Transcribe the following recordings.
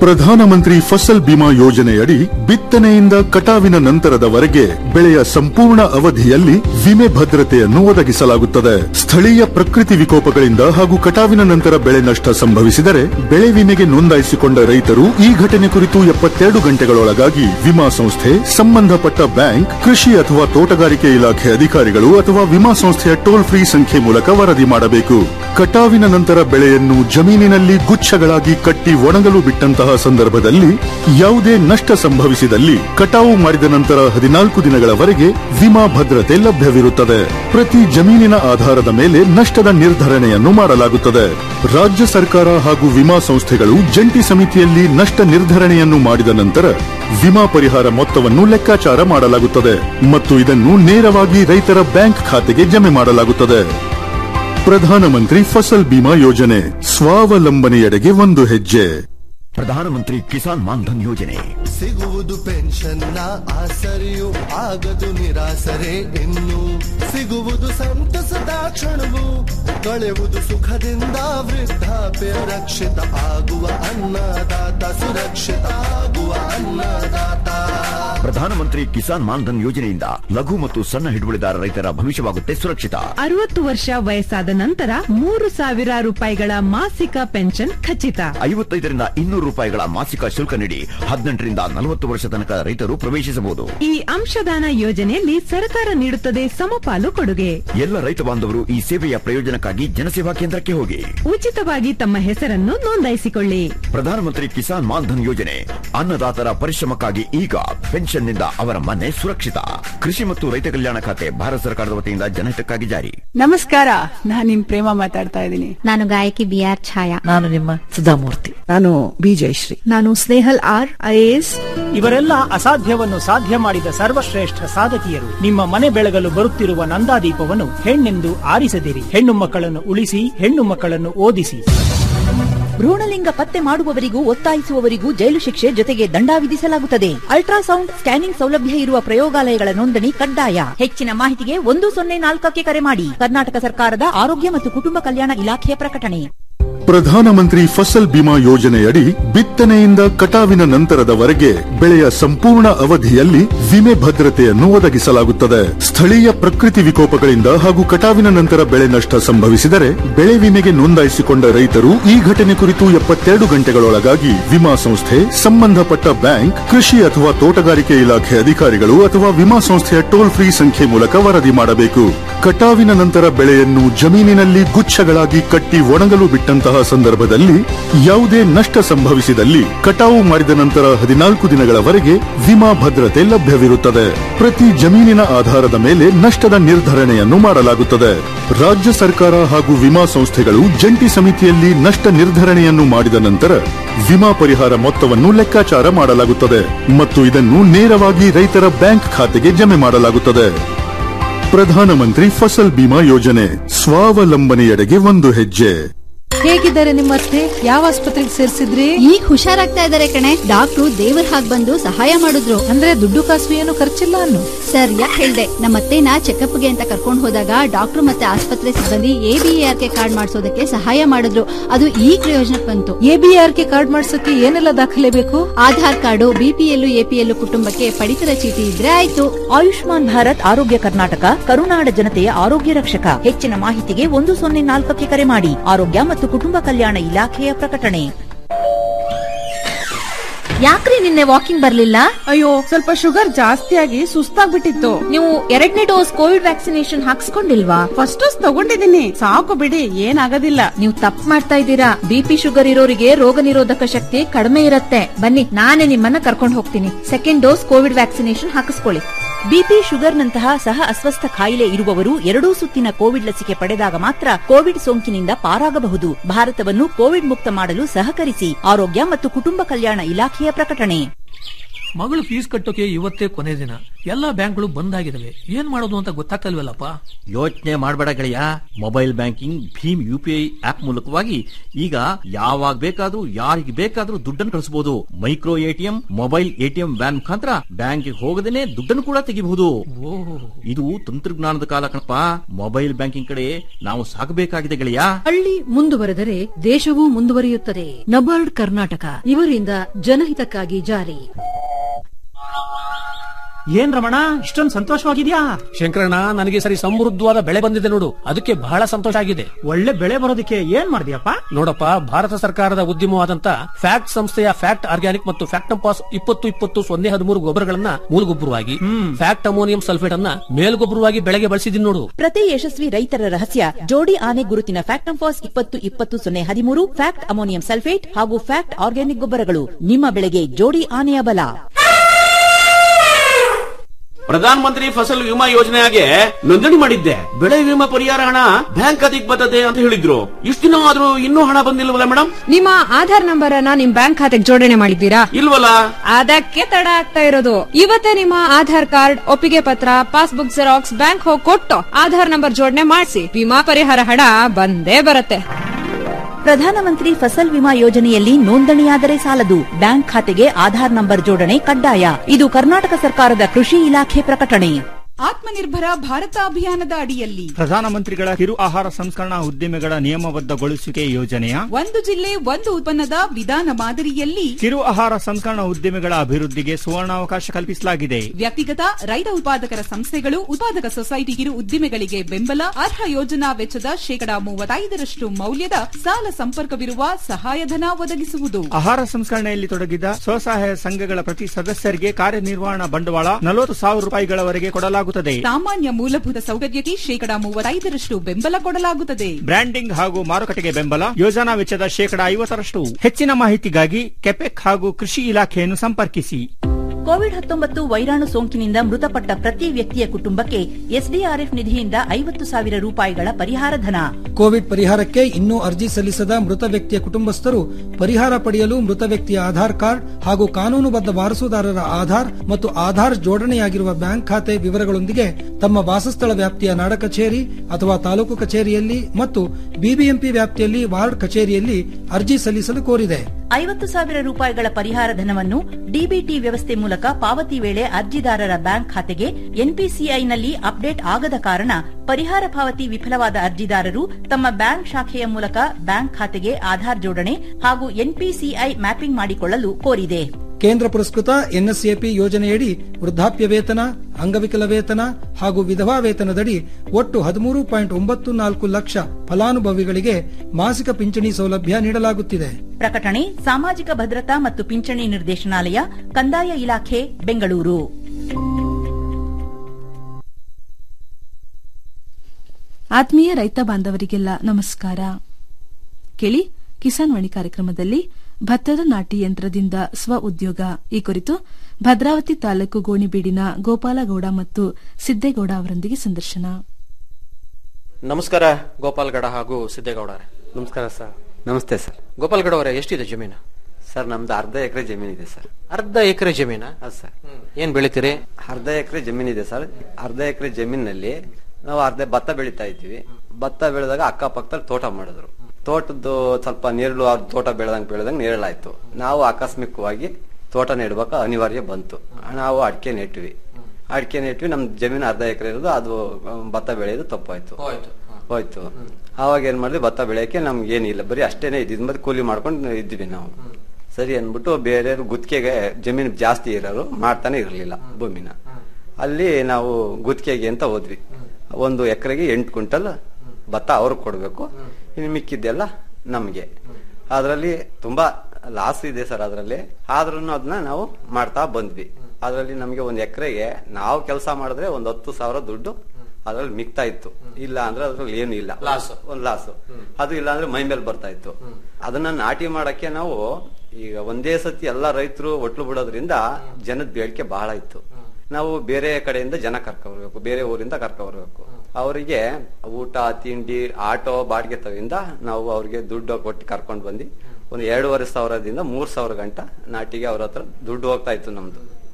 ಪ್ರಧಾನಮಂತ್ರಿ ಫಸಲ್ ಬಿಮಾ ಯೋಜನೆಯಡಿ ಬಿತ್ತನೆಯಿಂದ ಕಟಾವಿನ ನಂತರದವರೆಗೆ ಬೆಳೆಯ ಸಂಪೂರ್ಣ ಅವಧಿಯಲ್ಲಿ ವಿಮೆ ಭದ್ರತೆಯನ್ನು ಒದಗಿಸಲಾಗುತ್ತದೆ ಸ್ಥಳೀಯ ಪ್ರಕೃತಿ ವಿಕೋಪಗಳಿಂದ ಹಾಗೂ ಕಟಾವಿನ ನಂತರ ಬೆಳೆ ನಷ್ಟ ಸಂಭವಿಸಿದರೆ ಬೆಳೆ ವಿಮೆಗೆ ನೋಂದಾಯಿಸಿಕೊಂಡ ರೈತರು ಈ ಘಟನೆ ಕುರಿತು ಎಪ್ಪತ್ತೆರಡು ಗಂಟೆಗಳೊಳಗಾಗಿ ವಿಮಾ ಸಂಸ್ಥೆ ಸಂಬಂಧಪಟ್ಟ ಬ್ಯಾಂಕ್ ಕೃಷಿ ಅಥವಾ ತೋಟಗಾರಿಕೆ ಇಲಾಖೆ ಅಧಿಕಾರಿಗಳು ಅಥವಾ ವಿಮಾ ಸಂಸ್ಥೆಯ ಟೋಲ್ ಫ್ರೀ ಸಂಖ್ಯೆ ಮೂಲಕ ವರದಿ ಮಾಡಬೇಕು ಕಟಾವಿನ ನಂತರ ಬೆಳೆಯನ್ನು ಜಮೀನಿನಲ್ಲಿ ಗುಚ್ಛಗಳಾಗಿ ಕಟ್ಟಿ ಒಣಗಲು ಬಿಟ್ಟಂತಹ ಸಂದರ್ಭದಲ್ಲಿ ಯಾವುದೇ ನಷ್ಟ ಸಂಭವಿಸಿದಲ್ಲಿ ಕಟಾವು ಮಾಡಿದ ನಂತರ ಹದಿನಾಲ್ಕು ದಿನಗಳವರೆಗೆ ವಿಮಾ ಭದ್ರತೆ ಲಭ್ಯವಿರುತ್ತದೆ ಪ್ರತಿ ಜಮೀನಿನ ಆಧಾರದ ಮೇಲೆ ನಷ್ಟದ ನಿರ್ಧರಣೆಯನ್ನು ಮಾಡಲಾಗುತ್ತದೆ ರಾಜ್ಯ ಸರ್ಕಾರ ಹಾಗೂ ವಿಮಾ ಸಂಸ್ಥೆಗಳು ಜಂಟಿ ಸಮಿತಿಯಲ್ಲಿ ನಷ್ಟ ನಿರ್ಧರಣೆಯನ್ನು ಮಾಡಿದ ನಂತರ ವಿಮಾ ಪರಿಹಾರ ಮೊತ್ತವನ್ನು ಲೆಕ್ಕಾಚಾರ ಮಾಡಲಾಗುತ್ತದೆ ಮತ್ತು ಇದನ್ನು ನೇರವಾಗಿ ರೈತರ ಬ್ಯಾಂಕ್ ಖಾತೆಗೆ ಜಮೆ ಮಾಡಲಾಗುತ್ತದೆ ಪ್ರಧಾನಮಂತ್ರಿ ಫಸಲ್ ಬಿಮಾ ಯೋಜನೆ ಸ್ವಾವಲಂಬನೆಯೆಡೆಗೆ ಒಂದು ಹೆಜ್ಜೆ ಪ್ರಧಾನಮಂತ್ರಿ ಕಿಸಾನ್ ಮಾನ್ಧನ್ ಯೋಜನೆ ಸಿಗುವುದು ಪೆನ್ಷನ್ನ ಆಸರೆಯು ಆಗದು ನಿರಾಸರೆ ಇನ್ನು ಸಿಗುವುದು ಸಂತಸದ ಕ್ಷಣವು ಕಳೆಯುವುದು ಸುಖದಿಂದ ವೃದ್ಧಾಪ್ಯ ರಕ್ಷಿತ ಆಗುವ ಅನ್ನದಾತ ಸುರಕ್ಷಿತ ಆಗುವ ಅನ್ನದಾತ ಪ್ರಧಾನಮಂತ್ರಿ ಕಿಸಾನ್ ಮಾನ್ಧನ್ ಯೋಜನೆಯಿಂದ ಲಘು ಮತ್ತು ಸಣ್ಣ ಹಿಡುವಳಿದಾರ ರೈತರ ಭವಿಷ್ಯವಾಗುತ್ತೆ ಸುರಕ್ಷಿತ ಅರವತ್ತು ವರ್ಷ ವಯಸ್ಸಾದ ನಂತರ ಮೂರು ಸಾವಿರ ರೂಪಾಯಿಗಳ ಮಾಸಿಕ ಪೆನ್ಷನ್ ಖಚಿತ ಐವತ್ತೈದರಿಂದ ಇನ್ನೂರು ರೂಪಾಯಿಗಳ ಮಾಸಿಕ ಶುಲ್ಕ ನೀಡಿ ಹದಿನೆಂಟರಿಂದ ನಲವತ್ತು ವರ್ಷ ತನಕ ರೈತರು ಪ್ರವೇಶಿಸಬಹುದು ಈ ಅಂಶದಾನ ಯೋಜನೆಯಲ್ಲಿ ಸರ್ಕಾರ ನೀಡುತ್ತದೆ ಸಮಪಾಲು ಕೊಡುಗೆ ಎಲ್ಲ ರೈತ ಬಾಂಧವರು ಈ ಸೇವೆಯ ಪ್ರಯೋಜನಕ್ಕಾಗಿ ಜನಸೇವಾ ಕೇಂದ್ರಕ್ಕೆ ಹೋಗಿ ಉಚಿತವಾಗಿ ತಮ್ಮ ಹೆಸರನ್ನು ನೋಂದಾಯಿಸಿಕೊಳ್ಳಿ ಪ್ರಧಾನಮಂತ್ರಿ ಕಿಸಾನ್ ಮಾನ್ಧನ್ ಯೋಜನೆ ಅನ್ನದಾತರ ಪರಿಶ್ರಮಕ್ಕಾಗಿ ಈಗ ಪೆನ್ಷನ್ನಿಂದ ಅವರ ಮನೆ ಸುರಕ್ಷಿತ ಕೃಷಿ ಮತ್ತು ರೈತ ಕಲ್ಯಾಣ ಖಾತೆ ಭಾರತ ಸರ್ಕಾರದ ವತಿಯಿಂದ ಜನಹಿತಕ್ಕಾಗಿ ಜಾರಿ ನಮಸ್ಕಾರ ನಾನ್ ನಿಮ್ ಪ್ರೇಮ ಮಾತಾಡ್ತಾ ಇದ್ದೀನಿ ನಾನು ಗಾಯಕಿ ಬಿ ಆರ್ ಛಾಯಾ ನಾನು ನಿಮ್ಮ ಸುಧಾಮೂರ್ತಿ ನಾನು ಬಿ ಜಯಶ್ರೀ ನಾನು ಸ್ನೇಹಲ್ ಆರ್ ಐಎಎಸ್ ಇವರೆಲ್ಲ ಅಸಾಧ್ಯವನ್ನು ಸಾಧ್ಯ ಮಾಡಿದ ಸರ್ವಶ್ರೇಷ್ಠ ಸಾಧಕಿಯರು ನಿಮ್ಮ ಮನೆ ಬೆಳಗಲು ಬರುತ್ತಿರುವ ನಂದಾದೀಪವನ್ನು ಹೆಣ್ಣೆಂದು ಆರಿಸದಿರಿ ಹೆಣ್ಣು ಮಕ್ಕಳನ್ನು ಉಳಿಸಿ ಹೆಣ್ಣು ಮಕ್ಕಳನ್ನು ಓದಿಸಿ ಭ್ರೂಣಲಿಂಗ ಪತ್ತೆ ಮಾಡುವವರಿಗೂ ಒತ್ತಾಯಿಸುವವರಿಗೂ ಜೈಲು ಶಿಕ್ಷೆ ಜೊತೆಗೆ ದಂಡ ವಿಧಿಸಲಾಗುತ್ತದೆ ಅಲ್ಟ್ರಾಸೌಂಡ್ ಸ್ಕ್ಯಾನಿಂಗ್ ಸೌಲಭ್ಯ ಇರುವ ಪ್ರಯೋಗಾಲಯಗಳ ನೋಂದಣಿ ಕಡ್ಡಾಯ ಹೆಚ್ಚಿನ ಮಾಹಿತಿಗೆ ಒಂದು ಸೊನ್ನೆ ನಾಲ್ಕಕ್ಕೆ ಕರೆ ಮಾಡಿ ಕರ್ನಾಟಕ ಸರ್ಕಾರದ ಆರೋಗ್ಯ ಮತ್ತು ಕುಟುಂಬ ಕಲ್ಯಾಣ ಇಲಾಖೆಯ ಪ್ರಕಟಣೆ ಪ್ರಧಾನಮಂತ್ರಿ ಫಸಲ್ ಬಿಮಾ ಯೋಜನೆಯಡಿ ಬಿತ್ತನೆಯಿಂದ ಕಟಾವಿನ ನಂತರದವರೆಗೆ ಬೆಳೆಯ ಸಂಪೂರ್ಣ ಅವಧಿಯಲ್ಲಿ ವಿಮೆ ಭದ್ರತೆಯನ್ನು ಒದಗಿಸಲಾಗುತ್ತದೆ ಸ್ಥಳೀಯ ಪ್ರಕೃತಿ ವಿಕೋಪಗಳಿಂದ ಹಾಗೂ ಕಟಾವಿನ ನಂತರ ಬೆಳೆ ನಷ್ಟ ಸಂಭವಿಸಿದರೆ ಬೆಳೆ ವಿಮೆಗೆ ನೋಂದಾಯಿಸಿಕೊಂಡ ರೈತರು ಈ ಘಟನೆ ಕುರಿತು ಎಪ್ಪತ್ತೆರಡು ಗಂಟೆಗಳೊಳಗಾಗಿ ವಿಮಾ ಸಂಸ್ಥೆ ಸಂಬಂಧಪಟ್ಟ ಬ್ಯಾಂಕ್ ಕೃಷಿ ಅಥವಾ ತೋಟಗಾರಿಕೆ ಇಲಾಖೆ ಅಧಿಕಾರಿಗಳು ಅಥವಾ ವಿಮಾ ಸಂಸ್ಥೆಯ ಟೋಲ್ ಫ್ರೀ ಸಂಖ್ಯೆ ಮೂಲಕ ವರದಿ ಮಾಡಬೇಕು ಕಟಾವಿನ ನಂತರ ಬೆಳೆಯನ್ನು ಜಮೀನಿನಲ್ಲಿ ಗುಚ್ಛಗಳಾಗಿ ಕಟ್ಟಿ ಒಣಗಲು ಬಿಟ್ಟಂತಹ ಸಂದರ್ಭದಲ್ಲಿ ಯಾವುದೇ ನಷ್ಟ ಸಂಭವಿಸಿದಲ್ಲಿ ಕಟಾವು ಮಾಡಿದ ನಂತರ ಹದಿನಾಲ್ಕು ದಿನಗಳವರೆಗೆ ವಿಮಾ ಭದ್ರತೆ ಲಭ್ಯವಿರುತ್ತದೆ ಪ್ರತಿ ಜಮೀನಿನ ಆಧಾರದ ಮೇಲೆ ನಷ್ಟದ ನಿರ್ಧರಣೆಯನ್ನು ಮಾಡಲಾಗುತ್ತದೆ ರಾಜ್ಯ ಸರ್ಕಾರ ಹಾಗೂ ವಿಮಾ ಸಂಸ್ಥೆಗಳು ಜಂಟಿ ಸಮಿತಿಯಲ್ಲಿ ನಷ್ಟ ನಿರ್ಧರಣೆಯನ್ನು ಮಾಡಿದ ನಂತರ ವಿಮಾ ಪರಿಹಾರ ಮೊತ್ತವನ್ನು ಲೆಕ್ಕಾಚಾರ ಮಾಡಲಾಗುತ್ತದೆ ಮತ್ತು ಇದನ್ನು ನೇರವಾಗಿ ರೈತರ ಬ್ಯಾಂಕ್ ಖಾತೆಗೆ ಜಮೆ ಮಾಡಲಾಗುತ್ತದೆ ಪ್ರಧಾನಮಂತ್ರಿ ಫಸಲ್ ಬಿಮಾ ಯೋಜನೆ ಸ್ವಾವಲಂಬನೆಯೆಡೆಗೆ ಒಂದು ಹೆಜ್ಜೆ ಹೇಗಿದ್ದಾರೆ ನಿಮ್ಮ ಅತ್ತೆ ಯಾವ ಆಸ್ಪತ್ರೆಗೆ ಸೇರಿಸಿದ್ರಿ ಈಗ ಹುಷಾರಾಗ್ತಾ ಇದಾರೆ ಕಣೆ ಡಾಕ್ಟ್ರು ದೇವ್ರ ಹಾಗ್ ಬಂದು ಸಹಾಯ ಮಾಡಿದ್ರು ಅಂದ್ರೆ ದುಡ್ಡು ಕಾಸು ಏನು ಖರ್ಚಿಲ್ಲ ಅನ್ನು ಸರ್ ಯಾಕೆ ಹೇಳ್ದೆ ನಮ್ಮ ಅತ್ತೆನ ಚೆಕಪ್ಗೆ ಅಂತ ಕರ್ಕೊಂಡು ಹೋದಾಗ ಡಾಕ್ಟ್ರು ಮತ್ತೆ ಆಸ್ಪತ್ರೆ ಸಿಬ್ಬಂದಿ ಎಬಿಆರ್ ಕೆ ಕಾರ್ಡ್ ಮಾಡಿಸೋದಕ್ಕೆ ಸಹಾಯ ಮಾಡಿದ್ರು ಅದು ಈ ಪ್ರಯೋಜನಕ್ಕೆ ಬಂತು ಎಬಿಆರ್ ಕೆ ಕಾರ್ಡ್ ಮಾಡ್ಸಕ್ಕೆ ಏನೆಲ್ಲ ದಾಖಲೆ ಬೇಕು ಆಧಾರ್ ಕಾರ್ಡು ಬಿಪಿಎಲ್ ಎಪಿಎಲ್ ಕುಟುಂಬಕ್ಕೆ ಪಡಿತರ ಚೀಟಿ ಇದ್ರೆ ಆಯ್ತು ಆಯುಷ್ಮಾನ್ ಭಾರತ್ ಆರೋಗ್ಯ ಕರ್ನಾಟಕ ಕರುನಾಡ ಜನತೆಯ ಆರೋಗ್ಯ ರಕ್ಷಕ ಹೆಚ್ಚಿನ ಮಾಹಿತಿಗೆ ಒಂದು ಸೊನ್ನೆ ನಾಲ್ಕಕ್ಕೆ ಕರೆ ಮಾಡಿ ಆರೋಗ್ಯ ಮತ್ತು ಕುಟುಂಬ ಕಲ್ಯಾಣ ಇಲಾಖೆಯ ಪ್ರಕಟಣೆ ಯಾಕ್ರಿ ನಿನ್ನೆ ವಾಕಿಂಗ್ ಬರ್ಲಿಲ್ಲ ಅಯ್ಯೋ ಸ್ವಲ್ಪ ಶುಗರ್ ಜಾಸ್ತಿ ಆಗಿ ಸುಸ್ತಾಗ್ಬಿಟ್ಟಿತ್ತು ನೀವು ಎರಡನೇ ಡೋಸ್ ಕೋವಿಡ್ ವ್ಯಾಕ್ಸಿನೇಷನ್ ಹಾಕ್ಸ್ಕೊಂಡಿಲ್ವಾ ಫಸ್ಟ್ ಡೋಸ್ ತಗೊಂಡಿದ್ದೀನಿ ಸಾಕು ಬಿಡಿ ಏನಾಗೋದಿಲ್ಲ ನೀವು ತಪ್ಪು ಮಾಡ್ತಾ ಇದ್ದೀರಾ ಬಿಪಿ ಶುಗರ್ ಇರೋರಿಗೆ ರೋಗ ನಿರೋಧಕ ಶಕ್ತಿ ಕಡಿಮೆ ಇರುತ್ತೆ ಬನ್ನಿ ನಾನೇ ನಿಮ್ಮನ್ನ ಕರ್ಕೊಂಡು ಹೋಗ್ತೀನಿ ಸೆಕೆಂಡ್ ಡೋಸ್ ಕೋವಿಡ್ ವ್ಯಾಕ್ಸಿನೇಷನ್ ಹಾಕಿಸ್ಕೊಳ್ಳಿ ಬಿಪಿ ಶುಗರ್ನಂತಹ ಸಹ ಅಸ್ವಸ್ಥ ಕಾಯಿಲೆ ಇರುವವರು ಎರಡೂ ಸುತ್ತಿನ ಕೋವಿಡ್ ಲಸಿಕೆ ಪಡೆದಾಗ ಮಾತ್ರ ಕೋವಿಡ್ ಸೋಂಕಿನಿಂದ ಪಾರಾಗಬಹುದು ಭಾರತವನ್ನು ಕೋವಿಡ್ ಮುಕ್ತ ಮಾಡಲು ಸಹಕರಿಸಿ ಆರೋಗ್ಯ ಮತ್ತು ಕುಟುಂಬ ಕಲ್ಯಾಣ ಇಲಾಖೆಯ ಪ್ರಕಟಣೆ ಮಗಳು ಫೀಸ್ ಕಟ್ಟೋಕೆ ಇವತ್ತೇ ಕೊನೆ ದಿನ ಎಲ್ಲಾ ಬ್ಯಾಂಕ್ಗಳು ಬಂದ್ ಆಗಿದಾವೆ ಏನ್ ಮಾಡೋದು ಅಂತ ಗೊತ್ತಾಗ್ತಲ್ವಲ್ಲಪ್ಪ ಯೋಚನೆ ಮಾಡಬೇಡ ಗೆಳೆಯ mobile banking Bhim U P I app ಮೂಲಕವಾಗಿ ಈಗ ಯಾವಾಗ ಬೇಕಾದ್ರೂ ಯಾರಿಗೆ ಬೇಕಾದ್ರೂ ದುಡ್ಡನ್ನು ಕಳಿಸಬಹುದು micro ATM mobile ATM van ಮುಖಾಂತರ ಬ್ಯಾಂಕ್ಗೆ ಹೋಗದೇನೆ ದುಡ್ಡನ್ನು ಕೂಡ ತೆಗಿಬಹುದು ಇದು ತಂತ್ರಜ್ಞಾನದ ಕಾಲ ಕಣಪ್ಪ ಮೊಬೈಲ್ ಬ್ಯಾಂಕಿಂಗ್ ಕಡೆ ನಾವು ಸಾಗಬೇಕಾಗಿದೆ ಗೆಳೆಯ ಹಳ್ಳಿ ಮುಂದುವರೆದರೆ ದೇಶವೂ ಮುಂದುವರಿಯುತ್ತದೆ ನಬಾರ್ಡ್ ಕರ್ನಾಟಕ ಇವರಿಂದ ಜನಹಿತಕ್ಕಾಗಿ ಜಾರಿ ಏನ್ ರಮಣ ಇಷ್ಟೊಂದು ಸಂತೋಷವಾಗಿದ್ಯಾ ಶಂಕರಣ್ಣ ನನಗೆ ಸರಿ ಸಮೃದ್ಧವಾದ ಬೆಳೆ ಬಂದಿದೆ ನೋಡು ಅದಕ್ಕೆ ಬಹಳ ಸಂತೋಷ ಆಗಿದೆ ಒಳ್ಳೆ ಬೆಳೆ ಬರೋದಕ್ಕೆ ಏನ್ ಮಾಡಿದ್ಯಪ್ಪ ನೋಡಪ್ಪ ಭಾರತ ಸರ್ಕಾರದ ಉದ್ಯಮವಾದಂತ ಫ್ಯಾಕ್ಟ್ ಸಂಸ್ಥೆಯ ಫ್ಯಾಕ್ಟ್ ಆರ್ಗ್ಯಾನಿಕ್ ಮತ್ತು ಫ್ಯಾಕ್ಟಂಪಾಸ್ ಇಪ್ಪತ್ತು ಇಪ್ಪತ್ತು ಸೊನ್ನೆ ಹದಿಮೂರು ಗೊಬ್ಬರಗಳನ್ನ ಮೂಲಗೊಬ್ಬರವಾಗಿ ಫ್ಯಾಕ್ಟ್ ಅಮೋನಿಯಂ ಸಲ್ಫೇಟ್ ಅನ್ನ ಮೇಲ್ಗೊಬ್ಬರವಾಗಿ ಬೆಳೆಗೆ ಬಳಸಿದೀನಿ ನೋಡು ಪ್ರತಿ ಯಶಸ್ವಿ ರೈತರ ರಹಸ್ಯ ಜೋಡಿ ಆನೆ ಗುರುತಿನ ಫ್ಯಾಕ್ಟಂಫಾಸ್ ಇಪ್ಪತ್ತು ಇಪ್ಪತ್ತು ಸೊನ್ನೆ ಹದಿಮೂರು ಫ್ಯಾಕ್ಟ್ ಅಮೋನಿಯಂ ಸಲ್ಫೇಟ್ ಹಾಗೂ ಫ್ಯಾಕ್ಟ್ ಆರ್ಗ್ಯಾನಿಕ್ ಗೊಬ್ಬರಗಳು ನಿಮ್ಮ ಬೆಳೆಗೆ ಜೋಡಿ ಆನೆಯ ಬಲ ಪ್ರಧಾನ ಮಂತ್ರಿ ಫಸಲ್ ವಿಮಾ ಯೋಜನೆಗೆ ನೋಂದಣಿ ಮಾಡಿದ್ದೆ ಬೆಳೆ ವಿಮಾ ಪರಿಹಾರ ಹಣ ಬ್ಯಾಂಕ್ ಖಾತೆಗೆ ಬರ್ತದೆ ಅಂತ ಹೇಳಿದ್ರು ಇಷ್ಟು ದಿನ ಆದ್ರೂ ಇನ್ನೂ ಹಣ ಬಂದಿಲ್ವಲ್ಲ ಮೇಡಮ್ ನಿಮ್ಮ ಆಧಾರ್ ನಂಬರ್ ಅನ್ನ ನಿಮ್ ಬ್ಯಾಂಕ್ ಖಾತೆಗೆ ಜೋಡಣೆ ಮಾಡಿದ್ದೀರಾ ಇಲ್ವಲ್ಲ ಅದಕ್ಕೆ ತಡ ಆಗ್ತಾ ಇರೋದು ಇವತ್ತೇ ನಿಮ್ಮ ಆಧಾರ್ ಕಾರ್ಡ್ ಒಪ್ಪಿಗೆ ಪತ್ರ ಪಾಸ್ಬುಕ್ ಜೆರಾಕ್ಸ್ ಬ್ಯಾಂಕ್ ಹೋಗಿ ಕೊಟ್ಟು ಆಧಾರ್ ನಂಬರ್ ಜೋಡಣೆ ಮಾಡಿಸಿ ವಿಮಾ ಪರಿಹಾರ ಹಣ ಬಂದೇ ಬರುತ್ತೆ ಪ್ರಧಾನಮಂತ್ರಿ ಫಸಲ್ ವಿಮಾ ಯೋಜನೆಯಲ್ಲಿ ನೋಂದಣಿಯಾದರೆ ಸಾಲದು ಬ್ಯಾಂಕ್ ಖಾತೆಗೆ ಆಧಾರ್ ನಂಬರ್ ಜೋಡಣೆ ಕಡ್ಡಾಯ ಇದು ಕರ್ನಾಟಕ ಸರ್ಕಾರದ ಕೃಷಿ ಇಲಾಖೆ ಪ್ರಕಟಣೆ ಆತ್ಮನಿರ್ಭರ ಭಾರತ ಅಭಿಯಾನದ ಅಡಿಯಲ್ಲಿ ಪ್ರಧಾನಮಂತ್ರಿಗಳ ಕಿರು ಆಹಾರ ಸಂಸ್ಕರಣಾ ಉದ್ದಿಮೆಗಳ ನಿಯಮಬದ್ಧಗೊಳಿಸುವಿಕೆ ಯೋಜನೆಯ ಒಂದು ಜಿಲ್ಲೆ ಒಂದು ಉತ್ಪನ್ನದ ವಿಧಾನ ಮಾದರಿಯಲ್ಲಿ ಕಿರು ಆಹಾರ ಸಂಸ್ಕರಣಾ ಉದ್ದಿಮೆಗಳ ಅಭಿವೃದ್ಧಿಗೆ ಸುವರ್ಣಾವಕಾಶ ಕಲ್ಪಿಸಲಾಗಿದೆ ವ್ಯಕ್ತಿಗತ ರೈತ ಉತ್ಪಾದಕರ ಸಂಸ್ಥೆಗಳು ಉತ್ಪಾದಕ ಸೊಸೈಟಿ ಕಿರು ಉದ್ದಿಮೆಗಳಿಗೆ ಬೆಂಬಲ ಅರ್ಹ ಯೋಜನಾ ವೆಚ್ಚದ ಶೇಕಡಾ ಮೂವತ್ತೈದರಷ್ಟು ಮೌಲ್ಯದ ಸಾಲ ಸಂಪರ್ಕವಿರುವ ಸಹಾಯಧನ ಒದಗಿಸುವುದು ಆಹಾರ ಸಂಸ್ಕರಣೆಯಲ್ಲಿ ತೊಡಗಿದ ಸ್ವಸಹಾಯ ಸಂಘಗಳ ಪ್ರತಿ ಸದಸ್ಯರಿಗೆ ಕಾರ್ಯನಿರ್ವಹಣಾ ಬಂಡವಾಳ ನಲವತ್ತು ಸಾವಿರ ರೂಪಾಯಿಗಳವರೆಗೆ ಕೊಡಲಾಗುತ್ತದೆ ಸಾಮಾನ್ಯ ಮೂಲಭೂತ ಸೌಕರ್ಯಕ್ಕೆ ಶೇಕಡಾ ಮೂವತ್ತೈದರಷ್ಟು ಬೆಂಬಲ ಕೊಡಲಾಗುತ್ತದೆ ಬ್ರ್ಯಾಂಡಿಂಗ್ ಹಾಗೂ ಮಾರುಕಟ್ಟೆಗೆ ಬೆಂಬಲ ಯೋಜನಾ ವೆಚ್ಚದ ಶೇಕಡಾ ಐವತ್ತರಷ್ಟು ಹೆಚ್ಚಿನ ಮಾಹಿತಿಗಾಗಿ ಕೆಪೆಕ್ ಹಾಗೂ ಕೃಷಿ ಇಲಾಖೆಯನ್ನು ಸಂಪರ್ಕಿಸಿ ಕೋವಿಡ್ ಹತ್ತೊಂಬತ್ತು ವೈರಾಣು ಸೋಂಕಿನಿಂದ ಮೃತಪಟ್ಟ ಪ್ರತಿ ವ್ಯಕ್ತಿಯ ಕುಟುಂಬಕ್ಕೆ ಎಸ್ಡಿಆರ್ಎಫ್ ನಿಧಿಯಿಂದ ಐವತ್ತು ಸಾವಿರ ರೂಪಾಯಿಗಳ ಪರಿಹಾರ ಧನ ಕೋವಿಡ್ ಪರಿಹಾರಕ್ಕೆ ಇನ್ನೂ ಅರ್ಜಿ ಸಲ್ಲಿಸದ ಮೃತ ವ್ಯಕ್ತಿಯ ಕುಟುಂಬಸ್ಥರು ಪರಿಹಾರ ಪಡೆಯಲು ಮೃತ ವ್ಯಕ್ತಿಯ ಆಧಾರ್ ಕಾರ್ಡ್ ಹಾಗೂ ಕಾನೂನುಬದ್ಧ ವಾರಸುದಾರರ ಆಧಾರ್ ಮತ್ತು ಆಧಾರ್ ಜೋಡಣೆಯಾಗಿರುವ ಬ್ಯಾಂಕ್ ಖಾತೆ ವಿವರಗಳೊಂದಿಗೆ ತಮ್ಮ ವಾಸಸ್ಥಳ ವ್ಯಾಪ್ತಿಯ ನಾಡ ಕಚೇರಿ ಅಥವಾ ತಾಲೂಕು ಕಚೇರಿಯಲ್ಲಿ ಮತ್ತು ಬಿಬಿಎಂಪಿ ವ್ಯಾಪ್ತಿಯಲ್ಲಿ ವಾರ್ಡ್ ಕಚೇರಿಯಲ್ಲಿ ಅರ್ಜಿ ಸಲ್ಲಿಸಲು ಕೋರಿದೆ ಐವತ್ತು ಸಾವಿರ ರೂಪಾಯಿಗಳ ಪರಿಹಾರ ಧನವನ್ನು ಡಿಬಿಟಿ ವ್ಯವಸ್ಥೆ ಮೂಲಕ ಪಾವತಿ ವೇಳೆ ಅರ್ಜಿದಾರರ ಬ್ಯಾಂಕ್ ಖಾತೆಗೆ ಎನ್ಪಿಸಿಐನಲ್ಲಿ ಅಪ್ಡೇಟ್ ಆಗದ ಕಾರಣ ಪರಿಹಾರ ಪಾವತಿ ವಿಫಲವಾದ ಅರ್ಜಿದಾರರು ತಮ್ಮ ಬ್ಯಾಂಕ್ ಶಾಖೆಯ ಮೂಲಕ ಬ್ಯಾಂಕ್ ಖಾತೆಗೆ ಆಧಾರ್ ಜೋಡಣೆ ಹಾಗೂ ಎನ್ಪಿಸಿಐ ಮ್ಯಾಪಿಂಗ್ ಮಾಡಿಕೊಳ್ಳಲು ಕೋರಿದೆ ಕೇಂದ್ರ ಪುರಸ್ಕೃತ ಎನ್ಎಸ್ಎಪಿ ಯೋಜನೆಯಡಿ ವೃದ್ಧಾಪ್ಯ ವೇತನ ಅಂಗವಿಕಲ ವೇತನ ಹಾಗೂ ವಿಧವಾ ವೇತನದಡಿ ಒಟ್ಟು ಹದಿಮೂರು ಪಾಯಿಂಟ್ ಒಂಬತ್ತು ನಾಲ್ಕು ಲಕ್ಷ ಫಲಾನುಭವಿಗಳಿಗೆ ಮಾಸಿಕ ಪಿಂಚಣಿ ಸೌಲಭ್ಯ ನೀಡಲಾಗುತ್ತಿದೆ ಪ್ರಕಟಣೆ ಸಾಮಾಜಿಕ ಭದ್ರತಾ ಮತ್ತು ಪಿಂಚಣಿ ನಿರ್ದೇಶನಾಲಯ ಕಂದಾಯ ಇಲಾಖೆ ಬೆಂಗಳೂರು ಆತ್ಮೀಯ ರೈತ ಬಾಂಧವರಿಗೆಲ್ಲ ನಮಸ್ಕಾರ ಕೇಳಿ ಕಿಸಾನ್ ವಾಣಿ ಕಾರ್ಯಕ್ರಮದಲ್ಲಿ ಭತ್ತದ ನಾಟಿ ಯಂತ್ರದಿಂದ ಸ್ವ ಉದ್ಯೋಗ ಈ ಕುರಿತು ಭದ್ರಾವತಿ ತಾಲೂಕು ಗೋಣಿಬೀಡಿನ ಗೋಪಾಲಗೌಡ ಮತ್ತು ಸಿದ್ದೇಗೌಡ ಅವರೊಂದಿಗೆ ಸಂದರ್ಶನ ನಮಸ್ಕಾರ ಗೋಪಾಲ್ಗಡ ಹಾಗೂ ಸಿದ್ದೇಗೌಡ ನಮಸ್ಕಾರ ಸರ್ ನಮಸ್ತೆ ಸರ್ ಗೋಪಾಲ್ಗಡ ಅವರೇ ಎಷ್ಟಿದೆ ಜಮೀನು ಸರ್ ನಮ್ದು ಅರ್ಧ ಎಕರೆ ಜಮೀನ್ ಇದೆ ಸರ್ ಅರ್ಧ ಎಕರೆ ಜಮೀನ ಹೌದು ಸರ್ ಏನ್ ಬೆಳಿತೀರಿ ಅರ್ಧ ಎಕರೆ ಜಮೀನ್ ಇದೆ ಸರ್ ಅರ್ಧ ಎಕರೆ ಜಮೀನಲ್ಲಿ ನಾವು ಅರ್ಧ ಭತ್ತ ಬೆಳಿತಾ ಇದ್ದೀವಿ ಭತ್ತ ಬೆಳೆದಾಗ ಅಕ್ಕಪಕ್ಕದಲ್ಲಿ ತೋಟ ಮಾಡಿದ್ರು ತೋಟದ್ದು ಸ್ವಲ್ಪ ನೀರುಳು ಆ ತೋಟ ಬೆಳೆದಂಗೆ ಬೆಳೆದಂಗೆ ನೀರಳಾಯ್ತು ನಾವು ಆಕಸ್ಮಿಕವಾಗಿ ತೋಟ ನೆಡ್ಬೇಕು ಅನಿವಾರ್ಯ ಬಂತು ನಾವು ಅಡಿಕೆ ನೆಟ್ವಿ ಅಡಿಕೆ ನೆಟ್ವಿ ನಮ್ ಜಮೀನು ಅರ್ಧ ಎಕರೆ ಇರೋದು ಅದು ಅಹ್, ಭತ್ತ ಬೆಳೆಯೋದು ತಪ್ಪಾಯ್ತು ಹೋಯ್ತು. ಹೋಯ್ತು ಅವಾಗ ಏನ್ ಮಾಡಿದ್ವಿ ಭತ್ತ ಬೆಳೆಯಕ್ಕೆ ನಮ್ಗೆ ಏನಿಲ್ಲ ಬರೀ ಅಷ್ಟೇನೆ ಇದ್ದಿದ್ ಮತ್ತೆ ಕೂಲಿ ಮಾಡ್ಕೊಂಡು ಇದ್ವಿ ನಾವು ಸರಿ ಅಂದ್ಬಿಟ್ಟು ಬೇರೆ ಗುತ್ತಿಗೆಗೆ ಜಮೀನು ಜಾಸ್ತಿ ಇರೋರು ಮಾಡ್ತಾನೆ ಇರಲಿಲ್ಲ ಭೂಮಿನ ಅಲ್ಲಿ ನಾವು ಗುತ್ತಿಗೆಗೆ ಅಂತ ಹೋದ್ವಿ ಒಂದು ಎಕರೆಗೆ ಎಂಟು ಕ್ವಿಂಟಲ್ ಭತ್ತ ಅವ್ರಿಗೆ ಕೊಡ್ಬೇಕು ಇನ್ನು ಮಿಕ್ಕಿದ್ದೆಲ್ಲ ನಮ್ಗೆ ಅದರಲ್ಲಿ ತುಂಬಾ ಲಾಸ್ ಇದೆ ಸರ್ ಅದರಲ್ಲಿ ಆದ್ರೂ ಅದನ್ನ ನಾವು ಮಾಡ್ತಾ ಬಂದ್ವಿ ಅದರಲ್ಲಿ ನಮ್ಗೆ ಒಂದ್ ಎಕರೆಗೆ ನಾವು ಕೆಲಸ ಮಾಡಿದ್ರೆ ಒಂದ್ ಹತ್ತು ಸಾವಿರ ದುಡ್ಡು ಅದ್ರಲ್ಲಿ ಮಿಕ್ತಾ ಇತ್ತು ಇಲ್ಲ ಅಂದ್ರೆ ಅದ್ರಲ್ಲಿ ಏನು ಇಲ್ಲ Loss. ಒಂದ್ ಲಾಸ್ ಅದು ಇಲ್ಲ ಅಂದ್ರೆ ಮೈ ಮೇಲೆ ಬರ್ತಾ ಇತ್ತು ಅದನ್ನ ನಾಟಿ ಮಾಡಕ್ಕೆ ನಾವು ಈಗ ಒಂದೇ ಸತಿ ಎಲ್ಲಾ ರೈತರು ಒಟ್ಲು ಬಿಡೋದ್ರಿಂದ ಜನದ ಬೇಡಿಕೆ ಬಹಳ ಇತ್ತು ನಾವು ಬೇರೆ ಕಡೆಯಿಂದ ಜನ ಕರ್ಕೊಬರ್ಬೇಕು ಬೇರೆ ಊರಿಂದ ಕರ್ಕೊಬರ್ಬೇಕು ಅವರಿಗೆ ಊಟ ತಿಂಡಿ ಆಟೋ ಬಾಡಿಗೆ ತವಿಂದ ನಾವು ಅವ್ರಿಗೆ ದುಡ್ಡು ಕೊಟ್ಟು ಕರ್ಕೊಂಡ್ ಬಂದು ಒಂದು ಎರಡೂವರೆ ಸಾವಿರದಿಂದ ಮೂರ್ ಸಾವಿರ ಗಂಟ ನಾಟಿಗೆ ಅವ್ರ ಹತ್ರ ದುಡ್ಡು ಹೋಗ್ತಾ ಇತ್ತು ನಮ್ದು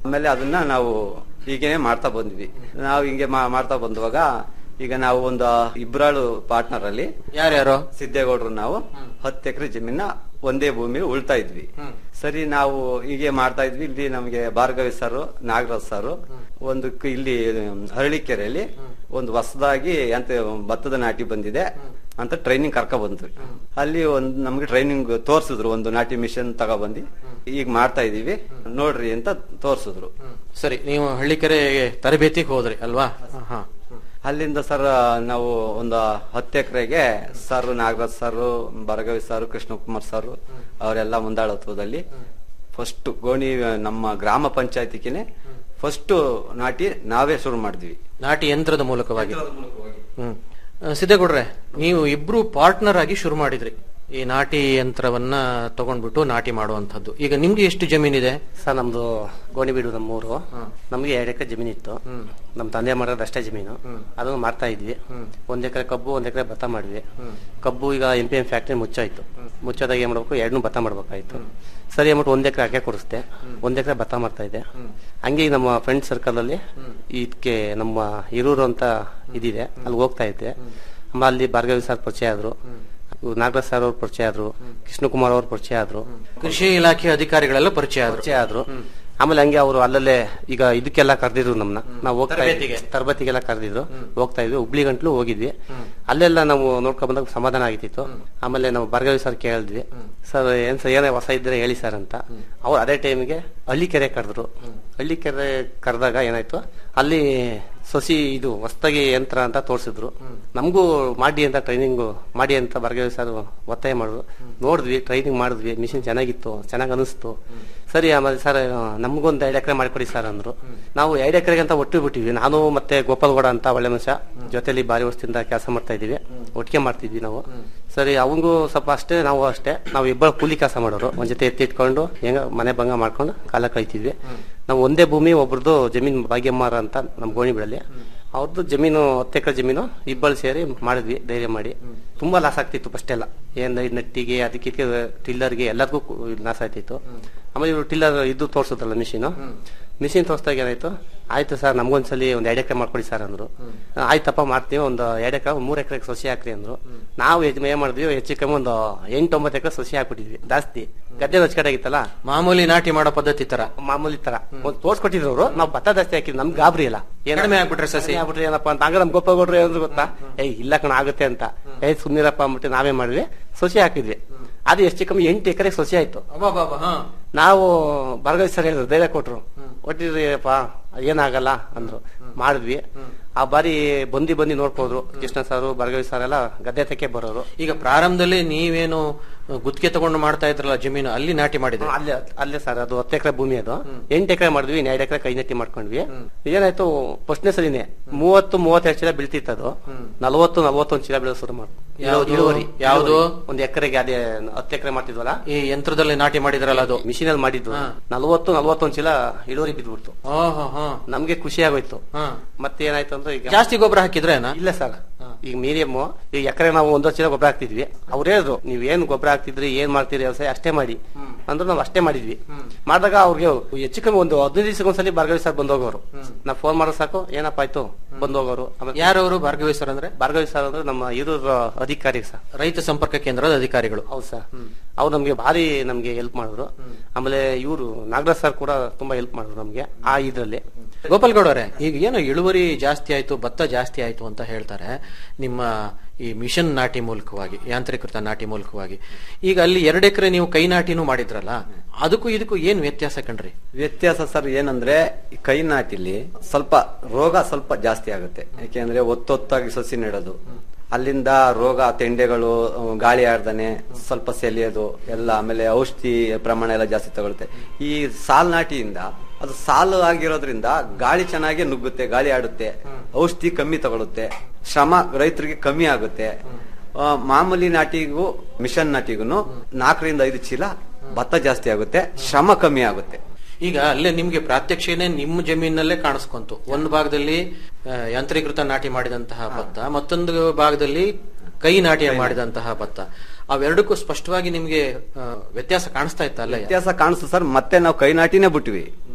ಆಮೇಲೆ ಅದನ್ನ ನಾವು ಹೀಗೇನೆ ಮಾಡ್ತಾ ಬಂದ್ವಿ ನಾವು ಹಿಂಗೆ ಮಾ- ಮಾಡ್ತಾ ಬಂದುವಾಗ ಈಗ ನಾವು ಒಂದು ಇಬ್ರಾಳು ಪಾರ್ಟ್ನರ್ ಅಲ್ಲಿ ಯಾರ್ಯಾರು ಸಿದ್ದೇಗೌಡರು ನಾವು ಹತ್ತು ಎಕರೆ ಜಮೀನ ಒಂದೇ ಭೂಮಿ ಉಳ್ತಾ ಇದ್ವಿ ಸರಿ ನಾವು ಹೀಗೆ ಮಾಡ್ತಾ ಇದ್ವಿ ಇಲ್ಲಿ ನಮಗೆ ಭಾರ್ಗವಿ ಸರ್ ನಾಗರಾಜ್ ಸರ್ ಒಂದು ಕ- ಇಲ್ಲಿ ಹರಳಿಕೆರೆಯಲ್ಲಿ ಒಂದು ಹೊಸದಾಗಿ ಅಂತ ಭತ್ತದ ನಾಟಿ ಬಂದಿದೆ ಅಂತ ಟ್ರೈನಿಂಗ್ ಕರ್ಕ ಬಂದ್ವಿ ಅಲ್ಲಿ ಒಂದು ನಮ್ಗೆ ಟ್ರೈನಿಂಗ್ ತೋರ್ಸಿದ್ರು ಒಂದು ನಾಟಿ ಮಿಷನ್ ತಗೊಬಂದು ಈಗ ಮಾಡ್ತಾ ಇದೀವಿ ನೋಡ್ರಿ ಅಂತ ತೋರ್ಸಿದ್ರು ಸರಿ ನೀವು ಹಳ್ಳಿಕೆರೆಗೆ ತರಬೇತಿಗೆ ಹೋದ್ರಿ ಅಲ್ವಾ ಹಾ ಅಲ್ಲಿಂದ ಸರ್ ನಾವು ಒಂದು ಹತ್ತು ಎಕರೆಗೆ sir Nagaraj sir Bhargavi sir Krishnakumar sir ಅವರೆಲ್ಲ ಮುಂದಾಳತ್ವದಲ್ಲಿ ಫಸ್ಟ್ ಗೋಣಿ ನಮ್ಮ ಗ್ರಾಮ ಪಂಚಾಯತಿಗೆ ಫಸ್ಟ್ ನಾಟಿ ನಾವೇ ಶುರು ಮಾಡಿದ್ವಿ ನಾಟಿ ಯಂತ್ರದ ಮೂಲಕವಾಗಿ ಹ್ಮ್ ಆ, ಸಿದ್ದೇಗೌಡ್ರೆ ನೀವು ಇಬ್ರು ಪಾರ್ಟ್ನರ್ ಆಗಿ ಶುರು ಮಾಡಿದ್ರಿ ಈ ನಾಟಿ ಯಂತ್ರವನ್ನ ತಗೊಂಡ್ಬಿಟ್ಟು ನಾಟಿ ಮಾಡುವಂತದ್ದು ಈಗ ನಿಮ್ಗೆ ಎಷ್ಟು ಜಮೀನಿದೆ ಸರ್ ನಮ್ದು ಗೋಣಿಬೀಡು ನಮ್ಮೂರು ನಮ್ಗೆ ಎರಡು ಎಕರೆ ಜಮೀನು ಇತ್ತು ನಮ್ ತಂದೆ ಮಾಡೋದು ಅಷ್ಟೇ ಜಮೀನು ಅದನ್ನು ಮಾಡ್ತಾ ಇದ್ವಿ ಒಂದ್ ಎಕರೆ ಕಬ್ಬು ಒಂದ್ ಎಕರೆ ಭತ್ತ ಮಾಡಿದ್ವಿ ಕಬ್ಬು ಈಗ ಎಂ ಪಿ ಎಂ ಫ್ಯಾಕ್ಟ್ರಿ ಮುಚ್ಚಾಯ್ತು ಮುಚ್ಚೋದಾಗ ಏನ್ ಮಾಡ್ಬೇಕು ಎರಡ್ನು ಭತ್ತ ಮಾಡ್ಬೇಕಾಯ್ತು ಸರಿ ಅಂದ್ಬಿಟ್ಟು ಒಂದ್ ಎಕರೆ ಅಕ್ಕೆ ಕೊಡಿಸ್ದೆ ಒಂದ್ ಎಕರೆ ಭತ್ತ ಮಾಡ್ತಾ ಇದ್ದೆ ಹಂಗೆ ಈಗ ನಮ್ಮ ಫ್ರೆಂಡ್ ಸರ್ಕಲ್ ಅಲ್ಲಿ ಇದಕ್ಕೆ ನಮ್ಮ ಹಿರೂರು ಅಂತ ಇದಿದೆ ಅಲ್ಲಿ ಹೋಗ್ತಾ ಇದ್ದೆ ಆಮೇಲೆ ಅಲ್ಲಿ ಭಾರ್ಗವಿ ಸರ್ ಪರಿಚಯ ಆದ್ರು ಇವ್ರು ನಾಗರಾಜ್ ಸರ್ ಅವ್ರು ಪರಿಚಯ ಆದ್ರು ಕೃಷ್ಣಕುಮಾರ್ ಅವ್ರು ಪರಿಚಯ ಆದ್ರು ಕೃಷಿ ಇಲಾಖೆ ಅಧಿಕಾರಿಗಳೆಲ್ಲ ಪರಿಚಯ ಆದ್ರು ಪರಿಚಯ ಆದ್ರು ಆಮೇಲೆ ಹಂಗೆ ಅವರು ಅಲ್ಲಲ್ಲೇ ಈಗ ಇದಕ್ಕೆಲ್ಲ ಕರೆದಿದ್ರು ನಮ್ನ ನಾವು ಹೋಗ್ತಾ ತರಬೇತಿಗೆ? ತರಬೇತಿಗೆಲ್ಲ ಕರೆದಿದ್ರು ಹೋಗ್ತಾ ಇದ್ವಿ ಹುಬ್ಳಿ ಗಂಟ್ಲು ಹೋಗಿದ್ವಿ ಅಲ್ಲೆಲ್ಲ ನಾವು ನೋಡ್ಕೊಂಡ್ ಬಂದಾಗ ಸಮಾಧಾನ ಆಗಿತ್ತು ಆಮೇಲೆ ನಾವು ಭಾರ್ಗವಿ ಸರ್ ಕೇಳಿದ್ವಿ ಸರ್ ಏನ್ ಸರ್ ಏನೇ ಹೊಸ ಇದ್ರೆ ಹೇಳಿ ಸರ್ ಅಂತ ಅವ್ರು ಅದೇ ಟೈಮ್ಗೆ ಹಳ್ಳಿ ಕೆರೆ ಕರೆದ್ರು ಹಳ್ಳಿ ಕೆರೆ ಕರೆದಾಗ ಏನಾಯ್ತು ಅಲ್ಲಿ ಸೊಸಿ ಇದು ಹೊಸದಾಗಿ ಯಂತ್ರ ಅಂತ ತೋರಿಸಿದ್ರು ನಮಗೂ ಮಾಡಿ ಅಂತ ಟ್ರೈನಿಂಗ್ ಮಾಡಿ ಅಂತ ಭಾರ್ಗವಿ ಸರ್ ಒತ್ತಾಯ ಮಾಡಿದ್ರು ನೋಡಿದ್ವಿ ಟ್ರೈನಿಂಗ್ ಮಾಡಿದ್ವಿ ಮಿಷಿನ್ ಚೆನ್ನಾಗಿತ್ತು ಚೆನ್ನಾಗಿ ಅನಿಸ್ತು ಸರಿ ಆಮೇಲೆ ಸರ್ ನಮ್ಗೊಂದು ಎರಡು ಎಕರೆ ಮಾಡಿಕೊಡಿ ಸರ್ ಅಂದ್ರು ನಾವು ಎರಡು ಎಕರೆಗೆ ಅಂತ ಒಟ್ಟು ಬಿಟ್ಟಿದ್ವಿ ನಾನು ಮತ್ತೆ ಗೋಪಾಲ್ಗೌಡ ಅಂತ ಒಳ್ಳೆ ಮನುಷ್ಯ ಜೊತೆಲಿ ಬಾರಿ ವರ್ಷದಿಂದ ಕೆಲಸ ಮಾಡ್ತಾ ಇದೀವಿ ಒಟ್ಟಿಗೆ ಮಾಡ್ತಿದ್ವಿ ನಾವು ಸರಿ ಅವಂಗೂ ಸ್ವಲ್ಪ ಅಷ್ಟೇ ನಾವು ಅಷ್ಟೇ ನಾವು ಇಬ್ಬರು ಕೂಲಿ ಕೆಲಸ ಮಾಡೋರು ಒಂದ್ ಜೊತೆ ಎತ್ತಿಟ್ಕೊಂಡು ಹೆಂಗ ಮನೆ ಭಂಗ ಮಾಡ್ಕೊಂಡು ಕಾಲ ಕಳಿತಿದ್ವಿ ನಾವು ಒಂದೇ ಭೂಮಿ ಒಬ್ರದ್ದು ಜಮೀನ್ ಭಾಗ್ಯಮ್ಮರ ಅಂತ ನಮ್ಮ ಗೋಣಿಬೀಳಲ್ಲಿ ಅವ್ರದ್ದು ಜಮೀನು ಹತ್ತು ಎಕರೆ ಜಮೀನು ಇಬ್ಬರು ಸೇರಿ ಮಾಡಿದ್ವಿ ಧೈರ್ಯ ಮಾಡಿ ತುಂಬಾ ಲಾಸ್ ಆಗ್ತಿತ್ತು ಫಸ್ಟ್ ಎಲ್ಲ ಏನ್ ಈ ನಟ್ಟಿಗೆ ಅದಕ್ಕೆ ಇದಕ್ಕೆ ಟಿಲ್ಲರ್ಗೆ ಎಲ್ಲದಕ್ಕೂ ಕು- ಲಾಸ್ ಆಗ್ತಿತ್ತು ಆಮೇಲೆ ಇವರು ಟಿಲ್ಲರ್ ಇದು ತೋರ್ಸುತ್ತಲ್ಲ ಮಿಷಿನ್ ಮಿಷಿನ್ ತೋರಿಸ್ದಾಗ ಏನಾಯ್ತು ಆಯ್ತು ಸರ್ ನಮ್ಗೊಂದ್ಸಲಿ ಒಂದ್ ಎರಡು ಎಕರೆ ಮಾಡ್ಕೊಡಿ ಸರ್ ಅಂದ್ರು ಆಯ್ತಪ್ಪ ಮಾಡ್ತೀವಿ ಒಂದು ಎರಡು ಎಕರೆ ಮೂರ್ ಎಕರೆ ಸೊಸಿ ಹಾಕ್ರಿ ಅಂದ್ರು ನಾವು ಯಜಮ ಏನ್ ಮಾಡಿದ್ವಿ ಹೆಚ್ಚು ಕಮ್ಮಿ ಒಂದು ಎಂಟೊಂಬತ್ತು ಎಕರೆ ಸೊಸಿ ಹಾಕ್ಬಿಟ್ಟಿದ್ವಿ ಜಾಸ್ತಿ ಗದ್ದೆ ಆಗಿತ್ತಲ್ಲ ಮಾಮೂಲಿ ನಾಟಿ ಮಾಡೋ ಪದ್ಧತಿ ತರ ಮಾಮೂಲಿ ತರ ಒಂದು ತೋರ್ಸ್ಕೊಟ್ಟಿದ್ರು ಅವರು ನಾವು ಭತ್ತ ಜಾಸ್ತಿ ಹಾಕಿದ್ವಿ ನಮ್ಗೆ ಗಾಬರಿ ಇಲ್ಲ ಏನ್ ಕಡಿಮೆ ಆಗ್ಬಿಟ್ರೆ ಸಸಿ? ಕಡಿಮೆ ಆಗ್ಬಿಟ್ರೆ ಏನಪ್ಪಾ ಅಂತ ಹಂಗ ನಮ್ ಗೋಪಾಲ್ಗೌಡ್ರು ಏನಾದ್ರು ಗೊತ್ತಾ ಏಯ್ ಇಲ್ಲ ಕಣ ಆಗುತ್ತೆ ಅಂತ ಏಯ್ ಸುಮ್ನಿರಪ್ಪ ಅಂದ್ಬಿಟ್ಟು ನಾವೇ ಮಾಡಿದ್ವಿ ಸೊಸಿ ಹಾಕಿದ್ವಿ ಅದು ಹೆಚ್ಚು ಕಮ್ಮಿ ಎಂಟು ಎಕರೆ ಸೊಸಿ ಆಯ್ತು ಅಬ್ಬಬ್ಬಬ್ಬ, ಹಾ. ನಾವು ಭಾರ್ಗವಿ ಸರ್ ಹೇಳಿದ್ರು ಧೈರ್ಯ ಕೊಟ್ರು ಒಟ್ಟಿದ್ರಿಪ್ಪ ಏನಾಗಲ್ಲ ಅಂದ್ರು ಮಾಡಿದ್ವಿ ಆ ಬಾರಿ ಬಂದಿ ಬಂದಿ ನೋಡ್ಕೋದ್ರು ಕೃಷ್ಣ ಸರ್ ಭಾರ್ಗವಿ ಸರ್ ಎಲ್ಲ ಗದ್ದೆ ತಕ್ಕೆ ಬರೋರು ಈಗ ಪ್ರಾರಂಭದಲ್ಲಿ ನೀವೇನು ಗುತ್ತಿಗೆ ತಗೊಂಡು ಮಾಡ್ತಾ ಇದ್ರಲ್ಲ ಜಮೀನು ಅಲ್ಲಿ ನಾಟಿ ಮಾಡಿದ್ರೆ ಅಲ್ಲೇ ಅಲ್ಲೇ ಸರ್ ಅದು ಹತ್ತು ಎಕರೆ ಭೂಮಿ ಅದು ಎಂಟು ಎಕರೆ ಮಾಡಿದ್ವಿ ಇನ್ನು ಎರಡು ಎಕರೆ ಕೈ ನೆಟ್ಟಿ ಮಾಡ್ಕೊಂಡ್ವಿ ಏನಾಯ್ತು ಫಸ್ಟ್ನೇ ಸರಿನೇ ಮೂವತ್ತು ಮೂವತ್ತೆರಡು ಚೀಲ ಬೀಳ್ತಿತ್ತು ಅದು ನಲವತ್ತು ನಲವತ್ತೊಂದು ಚೀಲ ಬೀಳೋ ಶುರು ಮಾಡ್ತು ಯಾವ್ದು? ಇಳುವರಿ ಯಾವ್ದು? ಒಂದ್ ಎಕರೆಗೆ ಅದೇ ಹತ್ತು ಎಕರೆ ಮಾಡ್ತಿದ್ವಲ್ಲ ಈ ಯಂತ್ರದಲ್ಲಿ ನಾಟಿ ಮಾಡಿದ್ರಲ್ಲ ಅದು ಮಿಷಿನ್ ಅಲ್ಲಿ ಮಾಡಿದ್ದು ನಲವತ್ತು ನಲವತ್ತೊಂದು ಚೀಲ ಇಳುವರಿ ಬಿದ್ಬಿಡ್ತು ಓಹೋ, ಹಾ. ನಮ್ಗೆ ಖುಷಿ ಆಗೋಯ್ತು ಹಾ. ಮತ್ತೆ ಏನಾಯ್ತು ಅಂದ್ರೆ ಈಗ ಜಾಸ್ತಿ ಗೊಬ್ಬರ ಹಾಕಿದ್ರೆ ಇಲ್ಲ ಸರ್ ಈಗ ಮೀಡಿಯಂ ಈಗ ಎಕರೆ ನಾವು ಒಂದೊಂದು ಚೀಲ ಗೊಬ್ಬರ ಹಾಕ್ತಿದ್ವಿ ಅವ್ರು ಹೇಳಿದ್ರು ನೀವ್ ಏನ್ ಗೊಬ್ಬರ ಹಾಕ್ತಿದ್ರಿ ಏನ್ ಮಾಡ್ತೀರಿ ವ್ಯವಸಾಯ ಅಷ್ಟೇ ಮಾಡಿ ಅಂದ್ರೆ ನಾವು ಅಷ್ಟೇ ಮಾಡಿದ್ವಿ ಮಾಡಿದಾಗ ಅವ್ರಿಗೆ ಹೆಚ್ಚು ಕಮ್ಮಿ ಒಂದು ಹದಿನೈದು ದಿವಸಕ್ಕೆ ಒಂದ್ಸಲಿ ಭಾರ್ಗವಿ ಸರ್ ಬಂದೋಗೋರು ನಾವು ಫೋನ್ ಮಾಡೋ ಸಾಕು ಏನಪ್ಪ ಆಯ್ತು ಬಂದೋಗೋರು ಆಮೇಲೆ ಯಾರವರು ಭಾರ್ಗವಿ ಸರ್ ಅಂದ್ರೆ ಭಾರ್ಗವಿ ಸರ್ ಅಂದ್ರೆ ನಮ್ಮ ಹಿರೂರ್ ಅಧಿಕಾರಿ ಸರ್ ರೈತ ಸಂಪರ್ಕ ಕೇಂದ್ರದ ಅಧಿಕಾರಿಗಳು ಹೌದು ಸರ್ ಅವ್ರು ನಮ್ಗೆ ಭಾರಿ ನಮ್ಗೆ ಹೆಲ್ಪ್ ಮಾಡಿದ್ರು ಆಮೇಲೆ ಇವರು ನಾಗರಾಜ್ ಸರ್ ಕೂಡ ತುಂಬಾ ಹೆಲ್ಪ್ ಮಾಡಿದ್ರು ನಮ್ಗೆ ಆ ಇದ್ರಲ್ಲಿ ಗೋಪಾಲ್ಗೌಡವ್ರೆ ಈಗ ಏನು ಇಳುವರಿ ಜಾಸ್ತಿ ಆಯ್ತು ಭತ್ತ ಜಾಸ್ತಿ ಆಯ್ತು ಅಂತ ಹೇಳ್ತಾರೆ ನಿಮ್ಮ ಈ ಮಿಷನ್ ನಾಟಿ ಮೂಲಕವಾಗಿ ಯಾಂತ್ರೀಕೃತ ನಾಟಿ ಮೂಲಕವಾಗಿ ಈಗ ಅಲ್ಲಿ ಎರಡು ಎಕರೆ ನೀವು ಕೈ ನಾಟಿನೂ ಮಾಡಿದ್ರಲ್ಲ ಅದಕ್ಕೂ ಇದಕ್ಕೂ ಏನ್ ವ್ಯತ್ಯಾಸ ಕಣ್ರಿ ವ್ಯತ್ಯಾಸ ಸರ್ ಏನಂದ್ರೆ ಈ ಕೈ ನಾಟಿಲಿ ಸ್ವಲ್ಪ ರೋಗ ಸ್ವಲ್ಪ ಜಾಸ್ತಿ ಆಗುತ್ತೆ ಯಾಕೆಂದ್ರೆ ಒತ್ತೊತ್ತಾಗಿ ಸಸಿ ನೆಡೋದು ಅಲ್ಲಿಂದ ರೋಗ ತೆಂಡೆಗಳು ಅಹ್, ಗಾಳಿ ಆಡ್ದಾನೆ ಸ್ವಲ್ಪ ಸೆಲಿಯೋದು ಎಲ್ಲ ಆಮೇಲೆ ಔಷಧಿ ಪ್ರಮಾಣ ಎಲ್ಲ ಜಾಸ್ತಿ ತಗೊಳುತ್ತೆ ಈ ಸಾಲ್ ನಾಟಿಯಿಂದ ಅದು ಸಾಲು ಆಗಿರೋದ್ರಿಂದ ಗಾಳಿ ಚೆನ್ನಾಗಿ ನುಗ್ಗುತ್ತೆ ಗಾಳಿ ಆಡುತ್ತೆ ಔಷಧಿ ಕಮ್ಮಿ ತಗೊಳುತ್ತೆ ಶ್ರಮ ರೈತರಿಗೆ ಕಮ್ಮಿ ಆಗುತ್ತೆ ಆ, ಮಾಮೂಲಿ ನಾಟಿಗೂ ಮಿಷನ್ ನಾಟಿಗೂ ನಾಲ್ಕರಿಂದ ಐದು ಚೀಲ ಭತ್ತ ಜಾಸ್ತಿ ಆಗುತ್ತೆ ಶ್ರಮ ಕಮ್ಮಿ ಆಗುತ್ತೆ ಈಗ ಅಲ್ಲೇ ನಿಮ್ಗೆ ಪ್ರಾತ್ಯಕ್ಷಿಣೆ ನಿಮ್ಮ ಜಮೀನಲ್ಲೇ ಕಾಣಿಸ್ಕೊಂತು ಒಂದು ಭಾಗದಲ್ಲಿ ಆ, ಯಾಂತ್ರೀಕೃತ ನಾಟಿ ಮಾಡಿದಂತಹ ಭತ್ತ ಮತ್ತೊಂದು ಭಾಗದಲ್ಲಿ ಕೈ ನಾಟಿ ಮಾಡಿದಂತಹ ಭತ್ತ ಅವೆರಡಕ್ಕೂ ಸ್ಪಷ್ಟವಾಗಿ ನಿಮ್ಗೆ ಆ, ವ್ಯತ್ಯಾಸ ಕಾಣಿಸ್ತಾ ಇತ್ತ ಅಲ್ಲೇ ವ್ಯತ್ಯಾಸ ಕಾಣಿಸ್ತು ಸರ್ ಮತ್ತೆ ನಾವು ಕೈ ನಾಟಿನೇ ಬಿಟ್ವಿ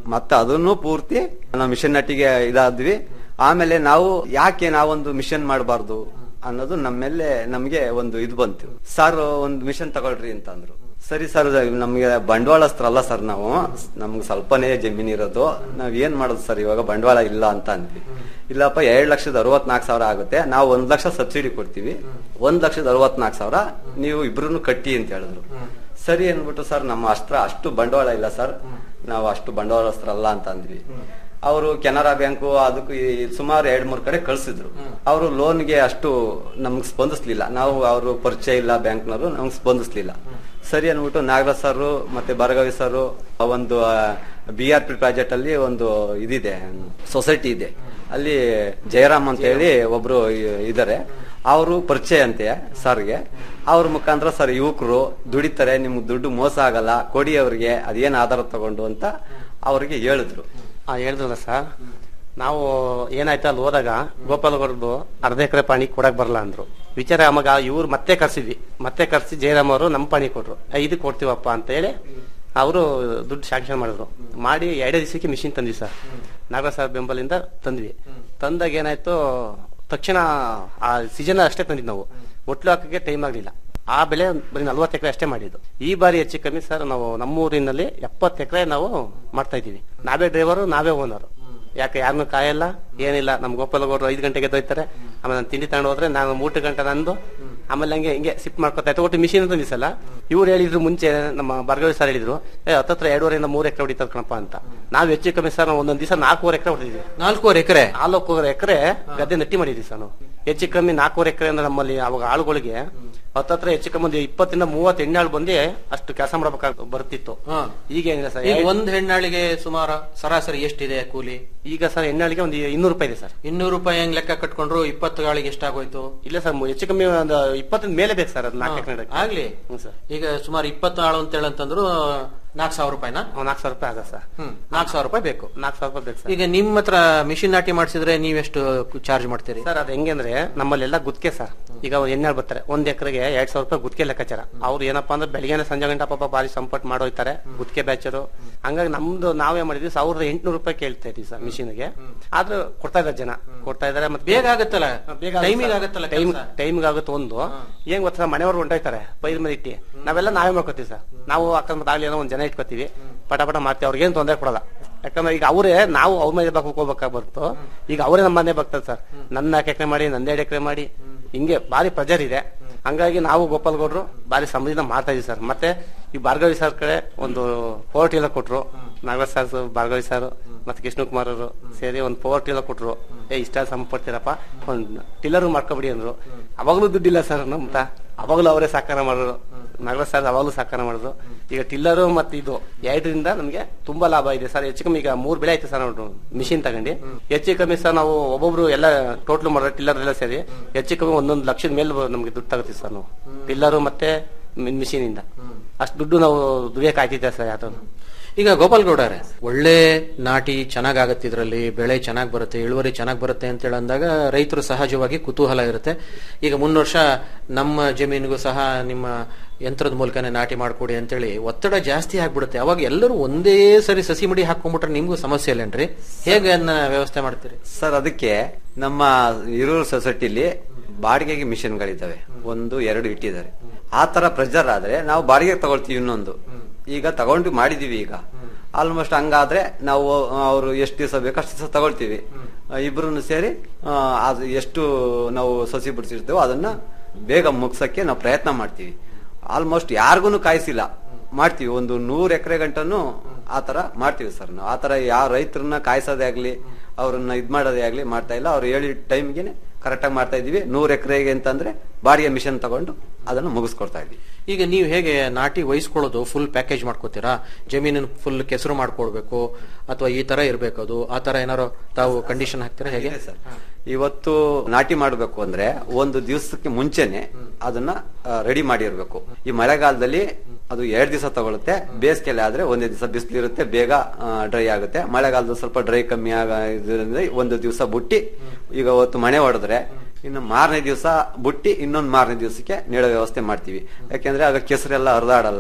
ಮತ್ತೆ ಅದನ್ನು ಪೂರ್ತಿ ನಾವು ಮಿಷನ್ ನಟ್ಟಿಗೆ ಇದಾದ್ವಿ ಆಮೇಲೆ ನಾವು ಯಾಕೆ ನಾವೊಂದು ಮಿಷನ್ ಮಾಡಬಾರ್ದು ಅನ್ನೋದು ನಮ್ಮೇಲೆ ನಮ್ಗೆ ಒಂದು ಇದು ಬಂತು ಸರ್ ಒಂದು ಮಿಷನ್ ತಗೊಳ್ರಿ ಅಂತ ಅಂದ್ರು ಸರಿ ಸರ್ ನಮ್ಗೆ ಬಂಡವಾಳಸ್ಥರಲ್ಲ ಸರ್ ನಾವು ನಮ್ಗೆ ಸ್ವಲ್ಪನೇ ಜಮೀನ್ ಇರೋದು ನಾವ್ ಏನ್ ಮಾಡೋದು ಸರ್ ಇವಾಗ ಬಂಡವಾಳ ಇಲ್ಲ ಅಂತ ಅಂದ್ವಿ ಇಲ್ಲಪ್ಪ ಎರಡ್ ಲಕ್ಷದ ಅರವತ್ನಾಲ್ಕು ಸಾವಿರ ಆಗುತ್ತೆ ನಾವು ಒಂದ್ ಲಕ್ಷ ಸಬ್ಸಿಡಿ ಕೊಡ್ತೀವಿ ಒಂದ್ ಲಕ್ಷದ ಅರವತ್ನಾಲ್ಕು ಸಾವಿರ ನೀವು ಇಬ್ರು ಕಟ್ಟಿ ಅಂತ ಹೇಳಿದ್ರು ಸರಿ ಅನ್ಬಿಟ್ಟು ಸರ್ ನಮ್ಮ ಅಸ್ತ್ರ ಅಷ್ಟು ಬಂಡವಾಳ ಇಲ್ಲ ಸರ್ ನಾವು ಅಷ್ಟು ಬಂಡವಾಳಸ್ಥರಲ್ಲ ಅಂತ ಅಂದ್ವಿ ಅವರು ಕೆನರಾ ಬ್ಯಾಂಕು ಅದಕ್ಕೂ ಈ ಸುಮಾರು ಎರಡ್ ಮೂರ್ ಕಡೆ ಕಳ್ಸಿದ್ರು ಅವರು ಲೋನ್ಗೆ ಅಷ್ಟು ನಮ್ಗೆ ಸ್ಪಂದಿಸ್ಲಿಲ್ಲ ನಾವು ಅವರು ಪರಿಚಯ ಇಲ್ಲ ಬ್ಯಾಂಕ್ನವರು ನಮ್ಗೆ ಸ್ಪಂದಿಸ್ಲಿಲ್ಲ ಸರಿ ಅನ್ಬಿಟ್ಟು ನಾಗರಾಜ್ ಸರ್ ಮತ್ತೆ ಭಾರ್ಗವಿ ಸರ್ ಒಂದು ಬಿ ಆರ್ ಪಿ ಪ್ರಾಜೆಕ್ಟ್ ಅಲ್ಲಿ ಒಂದು ಇದಿದೆ ಸೊಸೈಟಿ ಇದೆ ಅಲ್ಲಿ ಜಯರಾಮ್ ಅಂತ ಹೇಳಿ ಒಬ್ರು ಇ- ಇದಾರೆ ಅವರು ಪರಿಚಯ ಅಂತೆ ಸರ್ಗೆ ಅವ್ರ ಮುಖಾಂತರ ಸರ್ ಯುವಕರು ದುಡಿತಾರೆ ನಿಮ್ಗೆ ದುಡ್ಡು ಮೋಸ ಆಗಲ್ಲ ಕೊಡಿ ಅವ್ರಿಗೆ ಅದೇನ್ ಆಧಾರ ತಗೊಂಡು ಅಂತ ಅವ್ರಿಗೆ ಹೇಳಿದ್ರು ಆ ಹೇಳಿದ್ರಲ್ಲ ಸರ್ ನಾವು ಏನಾಯ್ತು ಅಲ್ಲಿ ಹೋದಾಗ ಗೋಪಾಲಗೌಡರು ಅರ್ಧ ಎಕರೆ ಪಾಣಿ ಕೊಡಕ್ ಬರಲ್ಲ ಅಂದ್ರು ವಿಚಾರ ಅವಾಗ ಇವ್ರು ಮತ್ತೆ ಕರ್ಸಿದ್ವಿ ಮತ್ತೆ ಕರ್ಸಿ ಜಯರಾಮ್ ಅವರು ನಮ್ಮ ಪಾಣಿ ಕೊಟ್ರು "ಏ, ಇದು ಕೊಡ್ತೀವಪ್ಪ ಅಂತ ಹೇಳಿ ಅವರು ದುಡ್ಡು ಶಾಂಕ್ಷನ್ ಮಾಡಿದ್ರು ಮಾಡಿ ಎರಡೇ ದಿವಸಕ್ಕೆ ಮಿಷಿನ್ ತಂದ್ವಿ ಸರ್ ನಾಗರಾಜ್ ಸರ್ ಬೆಂಬಲಿಂದ ತಂದ್ವಿ ತಂದಾಗ ಏನಾಯ್ತು ತಕ್ಷಣ ಆ ಸೀಸನ್ ಅಷ್ಟೇ ತಂದಿದ್ದು ನಾವು ಒಟ್ಲು ಹಾಕಕ್ಕೆ ಟೈಮ್ ಆಗ್ಲಿಲ್ಲ ಆ ಬೆಳೆ ಬರೀ ನಲ್ವತ್ತು ಎಕರೆ ಅಷ್ಟೇ ಮಾಡಿದ್ದು ಈ ಬಾರಿ ಹೆಚ್ಚು ಕಮ್ಮಿ ಸರ್ ನಾವು ನಮ್ಮೂರಿನಲ್ಲಿ ಎಪ್ಪತ್ತು ಎಕರೆ ನಾವು ಮಾಡ್ತಾ ಇದೀವಿ ನಾವೇ ಡ್ರೈವರು ನಾವೇ ಓನರ್ ಯಾಕೆ ಯಾರನ್ನು ಕಾಯಲ್ಲ ಏನಿಲ್ಲ ನಮ್ ಗೋಪಾಲಗೌಡರು ಐದು ಗಂಟೆಗೆ ಎದ್ದೋಯ್ತಾರೆ ಆಮೇಲೆ ನಾನು ತಿಂಡಿ ತಗೊಂಡು ಹೋದ್ರೆ ನಾನು ಮೂರು ಗಂಟೆ ನಂದು ಆಮೇಲೆ ಹಂಗೆ ಹಿಂಗೆ ಸಿಪ್ ಮಾಡ್ಕೊತಾ ಇತ್ತು ಒಟ್ಟು ಮಿಷಿನ್ ಅಂತ ದಿಸಲ್ಲ ಇವ್ರು ಹೇಳಿದ್ರು ಮುಂಚೆ ನಮ್ಮ ಭಾರ್ಗವಿ ಸರ್ ಹೇಳಿದ್ರು ಏ ಹತ್ತತ್ರ ಎರಡೂವರೆಯಿಂದ ಮೂರು ಎಕರೆ ಹೊಡಿತದ ಕಣಪ್ಪ ಅಂತ ನಾವು ಹೆಚ್ಚು ಕಮ್ಮಿ ಸರ್ ನಾವು ಒಂದೊಂದು ದಿವಸ ನಾಲ್ಕೂವರೆ ಎಕರೆ ಹೊಡಿದ್ವಿ ನಾಲ್ಕೂವರೆ ಎಕರೆ ನಾಲ್ಕೂವರೆ ಎಕರೆ ಗದ್ದೆ ನಟ್ಟಿ ಮಾಡಿದ್ವಿ ಸರ್ ನಾವು ಹೆಚ್ಚು ಕಮ್ಮಿ ನಾಲ್ಕೂವರೆ ಎಕರೆ ಅಂದ್ರೆ ನಮ್ಮಲ್ಲಿ ಅವಾಗ ಆಳುಗಳಿಗೆ ಹತ್ತತ್ರ ಹೆಚ್ಚು ಕಮ್ಮಿ ಒಂದು ಇಪ್ಪತ್ತಿಂದ ಮೂವತ್ತು ಎಣ್ಣಾಳು ಬಂದು ಅಷ್ಟು ಕೆಲಸ ಮಾಡ್ಬೇಕಾಗ ಬರ್ತಿತ್ತು ಈಗ ಏನಿಲ್ಲ ಸರ್ ಈಗ ಒಂದ್ ಹೆಣ್ಣಾಳಿಗೆ ಸುಮಾರು ಸರಾಸರಿ ಎಷ್ಟಿದೆ ಕೂಲಿ ಈಗ ಸರ್ ಎಣ್ಣಾಳಿಗೆ ಒಂದು ಇನ್ನೂರು ರೂಪಾಯಿ ಇದೆ ಸರ್ ಇನ್ನೂರು ರೂಪಾಯಿ ಹೆಂಗ್ ಲೆಕ್ಕ ಕಟ್ಕೊಂಡ್ರು ಇಪ್ಪತ್ತು ಗಾಳಿಗೆ ಎಷ್ಟಾಗೋಯ್ತು ಇಲ್ಲ ಸರ್ ಹೆಚ್ಚು ಕಮ್ಮಿ ಒಂದು ಇಪ್ಪತ್ತಿನ ಮೇಲೆ ಬೇಕು ಸರ್ ಅದು ನಾಲ್ಕು ಎಕರೆ ಆಗ್ಲಿ ಹ್ಞೂ ಸರ್ ಈಗ ಸುಮಾರು ಇಪ್ಪತ್ತು ಆಳು ಅಂತ ಹೇಳಂತಂದ್ರು ನಾಲ್ಕು ಸಾವಿರ ರೂಪಾಯಿನಾ ನಾಲ್ಕು ಸಾವಿರ ರೂಪಾಯಿ ಆಗ ಸರ್ ಹ್ಮ್ ನಾಲ್ಕು ಸಾವಿರ ರೂಪಾಯಿ ಬೇಕು ನಾಲ್ಕು ಸಾವಿರ ರೂಪಾಯಿ ಬೇಕು ಸರ್ ಈಗ ನಿಮ್ಮ ಹತ್ರ ಮಿಷಿನ್ ನಾಟಿ ಮಾಡಿಸಿದ್ರೆ ನೀವೆಷ್ಟು ಚಾರ್ಜ್ ಮಾಡ್ತೀರಿ ಸರ್ ಅದು ಹೆಂಗೆ ಅಂದ್ರೆ ನಮ್ಮಲ್ಲೆಲ್ಲ ಗುತ್ತಿಗೆ ಸರ್ ಈಗ ಅವ್ರು ಎಣ್ಣೆ ಬರ್ತಾರೆ ಒಂದ್ ಎಕರೆಗೆ ಎರಡ್ ಸಾವಿರ ರೂಪಾಯಿ ಗುತ್ತಿಗೆ ಲೆಕ್ಕಾಚಾರ ಅವ್ರು ಏನಪ್ಪಾ ಅಂದ್ರೆ ಬೆಳಿಗ್ಗೆ ಸಂಜೆ ಗಂಟೆ ಪಾಪ ಬಾರಿ ಸಂಪರ್ಟ್ ಮಾಡೋಯ್ತಾರೆ ಗುತ್ತಿಗೆ ಬ್ಯಾಚರು ಹಂಗಾಗಿ ನಮ್ದು ನಾವೇ ಮಾಡಿದ್ವಿ ಸಾವಿರದ ಎಂಟ್ನೂರು ರೂಪಾಯಿ ಕೇಳ್ತಾ ಇದೀವಿ ಸರ್ ಮಿಷಿನ್ಗೆ ಆದ್ರೂ ಕೊಡ್ತಾ ಇದ್ದಾರೆ ಜನ ಕೊಡ್ತಾ ಇದಾರೆ ಮತ್ತೆ ಬೇಗ ಆಗತ್ತಲ್ಲ ಬೇಗ ಟೈಮಿಗೆ ಆಗತ್ತಲ್ಲ ಟೈಮ್ ಕೆಲ್ಸ? ಟೈಮ್ಗೆ ಆಗುತ್ತೆ ಒಂದು ಏನ್ ಗೊತ್ತಾ ಮನೆಯವ್ರು ಹೊಂಟೋಯ್ತಾರೆ ಪೈರ್ ಮೇಲೆ ಇಟ್ಟಿ ನಾವೆಲ್ಲ ನಾವೇ ಮಾಡ್ಕೋತೀವಿ ಸರ್ ನಾವು ಅಕಸ್ಮಾತ್ ಆಗ್ಲಿ ಏನೋ ಒಂದ್ ಜನ ಇಟ್ಕೋತೀವಿ ಪಟ ಪಟ ಮಾಡ್ತೀವಿ ಅವ್ರಿಗೇನು ತೊಂದರೆ ಕೊಡಲ್ಲ ಯಾಕಂದ್ರೆ ಈಗ ಅವರೇ ನಾವು ಅವ್ರ ಮನೆ ಬಾಕ್ ಹೋಗ್ಬೇಕಾಗ ಬರ್ತು ಈಗ ಅವರೇ ನಮ್ಮ ಮನೆ ಬರ್ತಾರೆ ಸರ್ ನನ್ನ ನಾಲ್ಕು ಎಕರೆ ಮಾಡಿ ನಂದೆರಡು ಎಕರೆ ಮಾಡಿ ಹಿಂಗೆ ಭಾರಿ ಪ್ರೆಜರ್ ಇದೆ ಹಂಗಾಗಿ ನಾವು ಗೋಪಾಲ್ ಗೌಡ್ರು ಭಾರಿ ಸಮೃದ್ಧ ಮಾಡ್ತಾ ಇದೀವಿ ಸರ್ ಮತ್ತೆ ಈ ಭಾರ್ಗವಿ ಸರ್ ಕಡೆ ಒಂದು ಪೋರ್ಟ್ ಎಲ್ಲ ಕೊಟ್ರು ನಾಗರಾಜ್ ಸರ್ ಭಾರ್ಗವಿ ಸರ್ ಮತ್ತೆ ಕೃಷ್ಣಕುಮಾರ್ ಅವರು ಸೇರಿ ಒಂದು ಪೋರ್ಟ್ ಎಲ್ಲ ಕೊಟ್ರು ಏ ಇಷ್ಟ ಸಂಪಡ್ತೀರಪ್ಪ ಒಂದು ಟಿಲ್ಲರ್ ಮಾಡ್ಕೊಬಿಡಿ ಅಂದ್ರು ಅವಾಗಲೂ ದುಡ್ಡಿಲ್ಲ ಸರ್ ನಮ್ಮ ಅವಾಗಲೂ ಅವರೇ ಸಾಕಾರ ಮಾಡೋರು ನಾಗರಾಜ್ ಸರ್ ಅವಾಗಲೂ ಸಾಕಾರ ಮಾಡಿದ್ರು ಈಗ ಟಿಲ್ಲರು ಮತ್ತೆ ಇದು ಎರಡರಿಂದ ನಮಗೆ ತುಂಬಾ ಲಾಭ ಇದೆ ಸರ್ ಹೆಚ್ಚು ಕಮ್ಮಿ ಈಗ ಮೂರ್ ಬೆಳೆ ಆಯ್ತು ಸರ್ ನಾವು ಮಿಷಿನ್ ತಗೊಂಡು ಹೆಚ್ಚು ಕಮ್ಮಿ ಸರ್ ನಾವು ಒಬ್ಬೊಬ್ರು ಎಲ್ಲ ಟೋಟಲ್ ಮಾಡೋ ಟಿಲ್ಲರ್ ಎಲ್ಲ ಸೇರಿ ಹೆಚ್ಚು ಕಮ್ಮಿ ಒಂದೊಂದು ಲಕ್ಷದ ಮೇಲೆ ನಮ್ಗೆ ದುಡ್ಡು ತಗೋತೀವಿ ಸರ್ ನಾವು ಟಿಲ್ಲರು ಮತ್ತೆ ಮಿಷಿನ್ ಇಂದ ಅಷ್ಟು ದುಡ್ಡು ನಾವು ದುಡಿಯಕ್ ಆಯ್ತಿದ್ದೆ ಸರ್ ಯಾವ್ದು ಈಗ ಗೋಪಾಲ್ ಗೌಡರೇ ಒಳ್ಳೆ ನಾಟಿ ಚೆನ್ನಾಗ್ ಆಗತ್ತೆ ಇದ್ರಲ್ಲಿ ಬೆಳೆ ಚೆನ್ನಾಗ್ ಬರುತ್ತೆ ಇಳುವರಿ ಚೆನ್ನಾಗ್ ಬರುತ್ತೆ ಅಂತ ಹೇಳಿ ಅಂದಾಗ ರೈತರು ಸಹಜವಾಗಿ ಕುತೂಹಲ ಇರುತ್ತೆ ಈಗ ಮುನ್ನ ವರ್ಷ ನಮ್ಮ ಜಮೀನಿಗೂ ಸಹ ನಿಮ್ಮ ಯಂತ್ರದ ಮೂಲಕನೇ ನಾಟಿ ಮಾಡ್ಕೊಡಿ ಅಂತೇಳಿ ಒತ್ತಡ ಜಾಸ್ತಿ ಆಗ್ಬಿಡುತ್ತೆ ಅವಾಗ ಎಲ್ಲರೂ ಒಂದೇ ಸರಿ ಸಸಿ ಮಡಿ ಹಾಕೊಂಡ್ಬಿಟ್ರೆ ನಿಮ್ಗೂ ಸಮಸ್ಯೆ ಇಲ್ಲೇನ್ರಿ ಹೇಗೆ ಅದನ್ನ ವ್ಯವಸ್ಥೆ ಮಾಡ್ತೀರಿ ಸರ್ ಅದಕ್ಕೆ ನಮ್ಮ ಹಿರೂರು ಸೊಸೈಟಿಲಿ ಬಾಡಿಗೆಗೆ ಮಿಷನ್ಗಳಿದ್ದಾವೆ ಒಂದು ಎರಡು ಇಟ್ಟಿದ್ದಾರೆ ಆ ತರ ಪ್ರೆಜರ್ ಆದ್ರೆ ನಾವು ಬಾಡಿಗೆ ತಗೊಳ್ತೀವಿ ಇನ್ನೊಂದು ಈಗ ತಗೊಂಡು ಮಾಡಿದೀವಿ ಈಗ ಆಲ್ಮೋಸ್ಟ್ ಹಂಗಾದ್ರೆ ನಾವು ಅವರು ಎಷ್ಟು ದಿವಸ ಬೇಕು ಅಷ್ಟು ದಿವಸ ತಗೊಳ್ತೀವಿ ಇಬ್ರು ಸೇರಿ ಆ, ಅದು ಎಷ್ಟು ನಾವು ಸಸಿ ಬಿಡಿಸಿರ್ತೇವೋ ಅದನ್ನ ಬೇಗ ಮುಗ್ಸಕ್ಕೆ ನಾವು ಪ್ರಯತ್ನ ಮಾಡ್ತೀವಿ ಆಲ್ಮೋಸ್ಟ್ ಯಾರಿಗೂ ಕಾಯಿಸಿಲ್ಲ ಮಾಡ್ತೀವಿ ಒಂದು ನೂರ್ ಎಕರೆ ಗಂಟನು ಆ ತರ ಮಾಡ್ತೀವಿ ಸರ್ ನಾವು ಆ ತರ ಯಾವ ರೈತರನ್ನ ಕಾಯಿಸೋದೇ ಆಗ್ಲಿ ಅವ್ರನ್ನ ಇದ್ ಮಾಡೋದೇ ಆಗ್ಲಿ ಮಾಡ್ತಾ ಇಲ್ಲ ಅವ್ರು ಹೇಳಿ ಟೈಮ್ಗೆ ಕರೆಕ್ಟಾಗಿ ಮಾಡ್ತಾ ಇದೀವಿ ನೂರ್ ಎಕರೆಗೆ ಅಂತಂದ್ರೆ ಬಾಡಿಗೆ ಮಿಷನ್ ತಗೊಂಡು ಅದನ್ನು ಮುಗಿಸ್ಕೊಡ್ತಾ ಇದೀವಿ ಈಗ ನೀವು ಹೇಗೆ ನಾಟಿ ವಹಿಸ್ಕೊಳ್ಳೋದು ಫುಲ್ ಪ್ಯಾಕೇಜ್ ಮಾಡ್ಕೋತೀರಾ ಜಮೀನಿನ ಫುಲ್ ಕೆಸರು ಮಾಡ್ಕೊಳ್ಬೇಕು ಅಥವಾ ಈ ತರ ಇರ್ಬೇಕು ಅದು ಆ ತರ ಏನಾರು ತಾವು ಕಂಡೀಷನ್ ಹಾಕ್ತೀರಾ ಹೇಗೆ ಇವತ್ತು ನಾಟಿ ಮಾಡಬೇಕು ಅಂದ್ರೆ ಒಂದು ದಿವಸಕ್ಕೆ ಮುಂಚೆನೆ ಅದನ್ನ ರೆಡಿ ಮಾಡಿರ್ಬೇಕು ಈ ಮಳೆಗಾಲದಲ್ಲಿ ಅದು ಎರಡ್ ದಿವಸ ತಗೊಳುತ್ತೆ ಬೇಸಿಗೆಯಲ್ಲಿ ಆದ್ರೆ ಒಂದೇ ದಿವಸ ಬಿಸಿಲು ಇರುತ್ತೆ ಬೇಗ ಡ್ರೈ ಆಗುತ್ತೆ ಮಳೆಗಾಲದಲ್ಲಿ ಸ್ವಲ್ಪ ಡ್ರೈ ಕಮ್ಮಿ ಆಗ ಇದರಿಂದ ಒಂದು ದಿವಸ ಬುಟ್ಟಿ ಈಗ ಅವತ್ತು ಮಳೆ ಹೊಡೆದ್ರೆ ಇನ್ನು ಮಾರನೇ ದಿವಸ ಬುಟ್ಟಿ ಇನ್ನೊಂದು ಮಾರನೇ ದಿವಸಕ್ಕೆ ನೀಡೋ ವ್ಯವಸ್ಥೆ ಮಾಡ್ತೀವಿ ಯಾಕೆಂದ್ರೆ ಆಗ ಕೆಸರೆಲ್ಲ ಹರಿದಾಡಲ್ಲ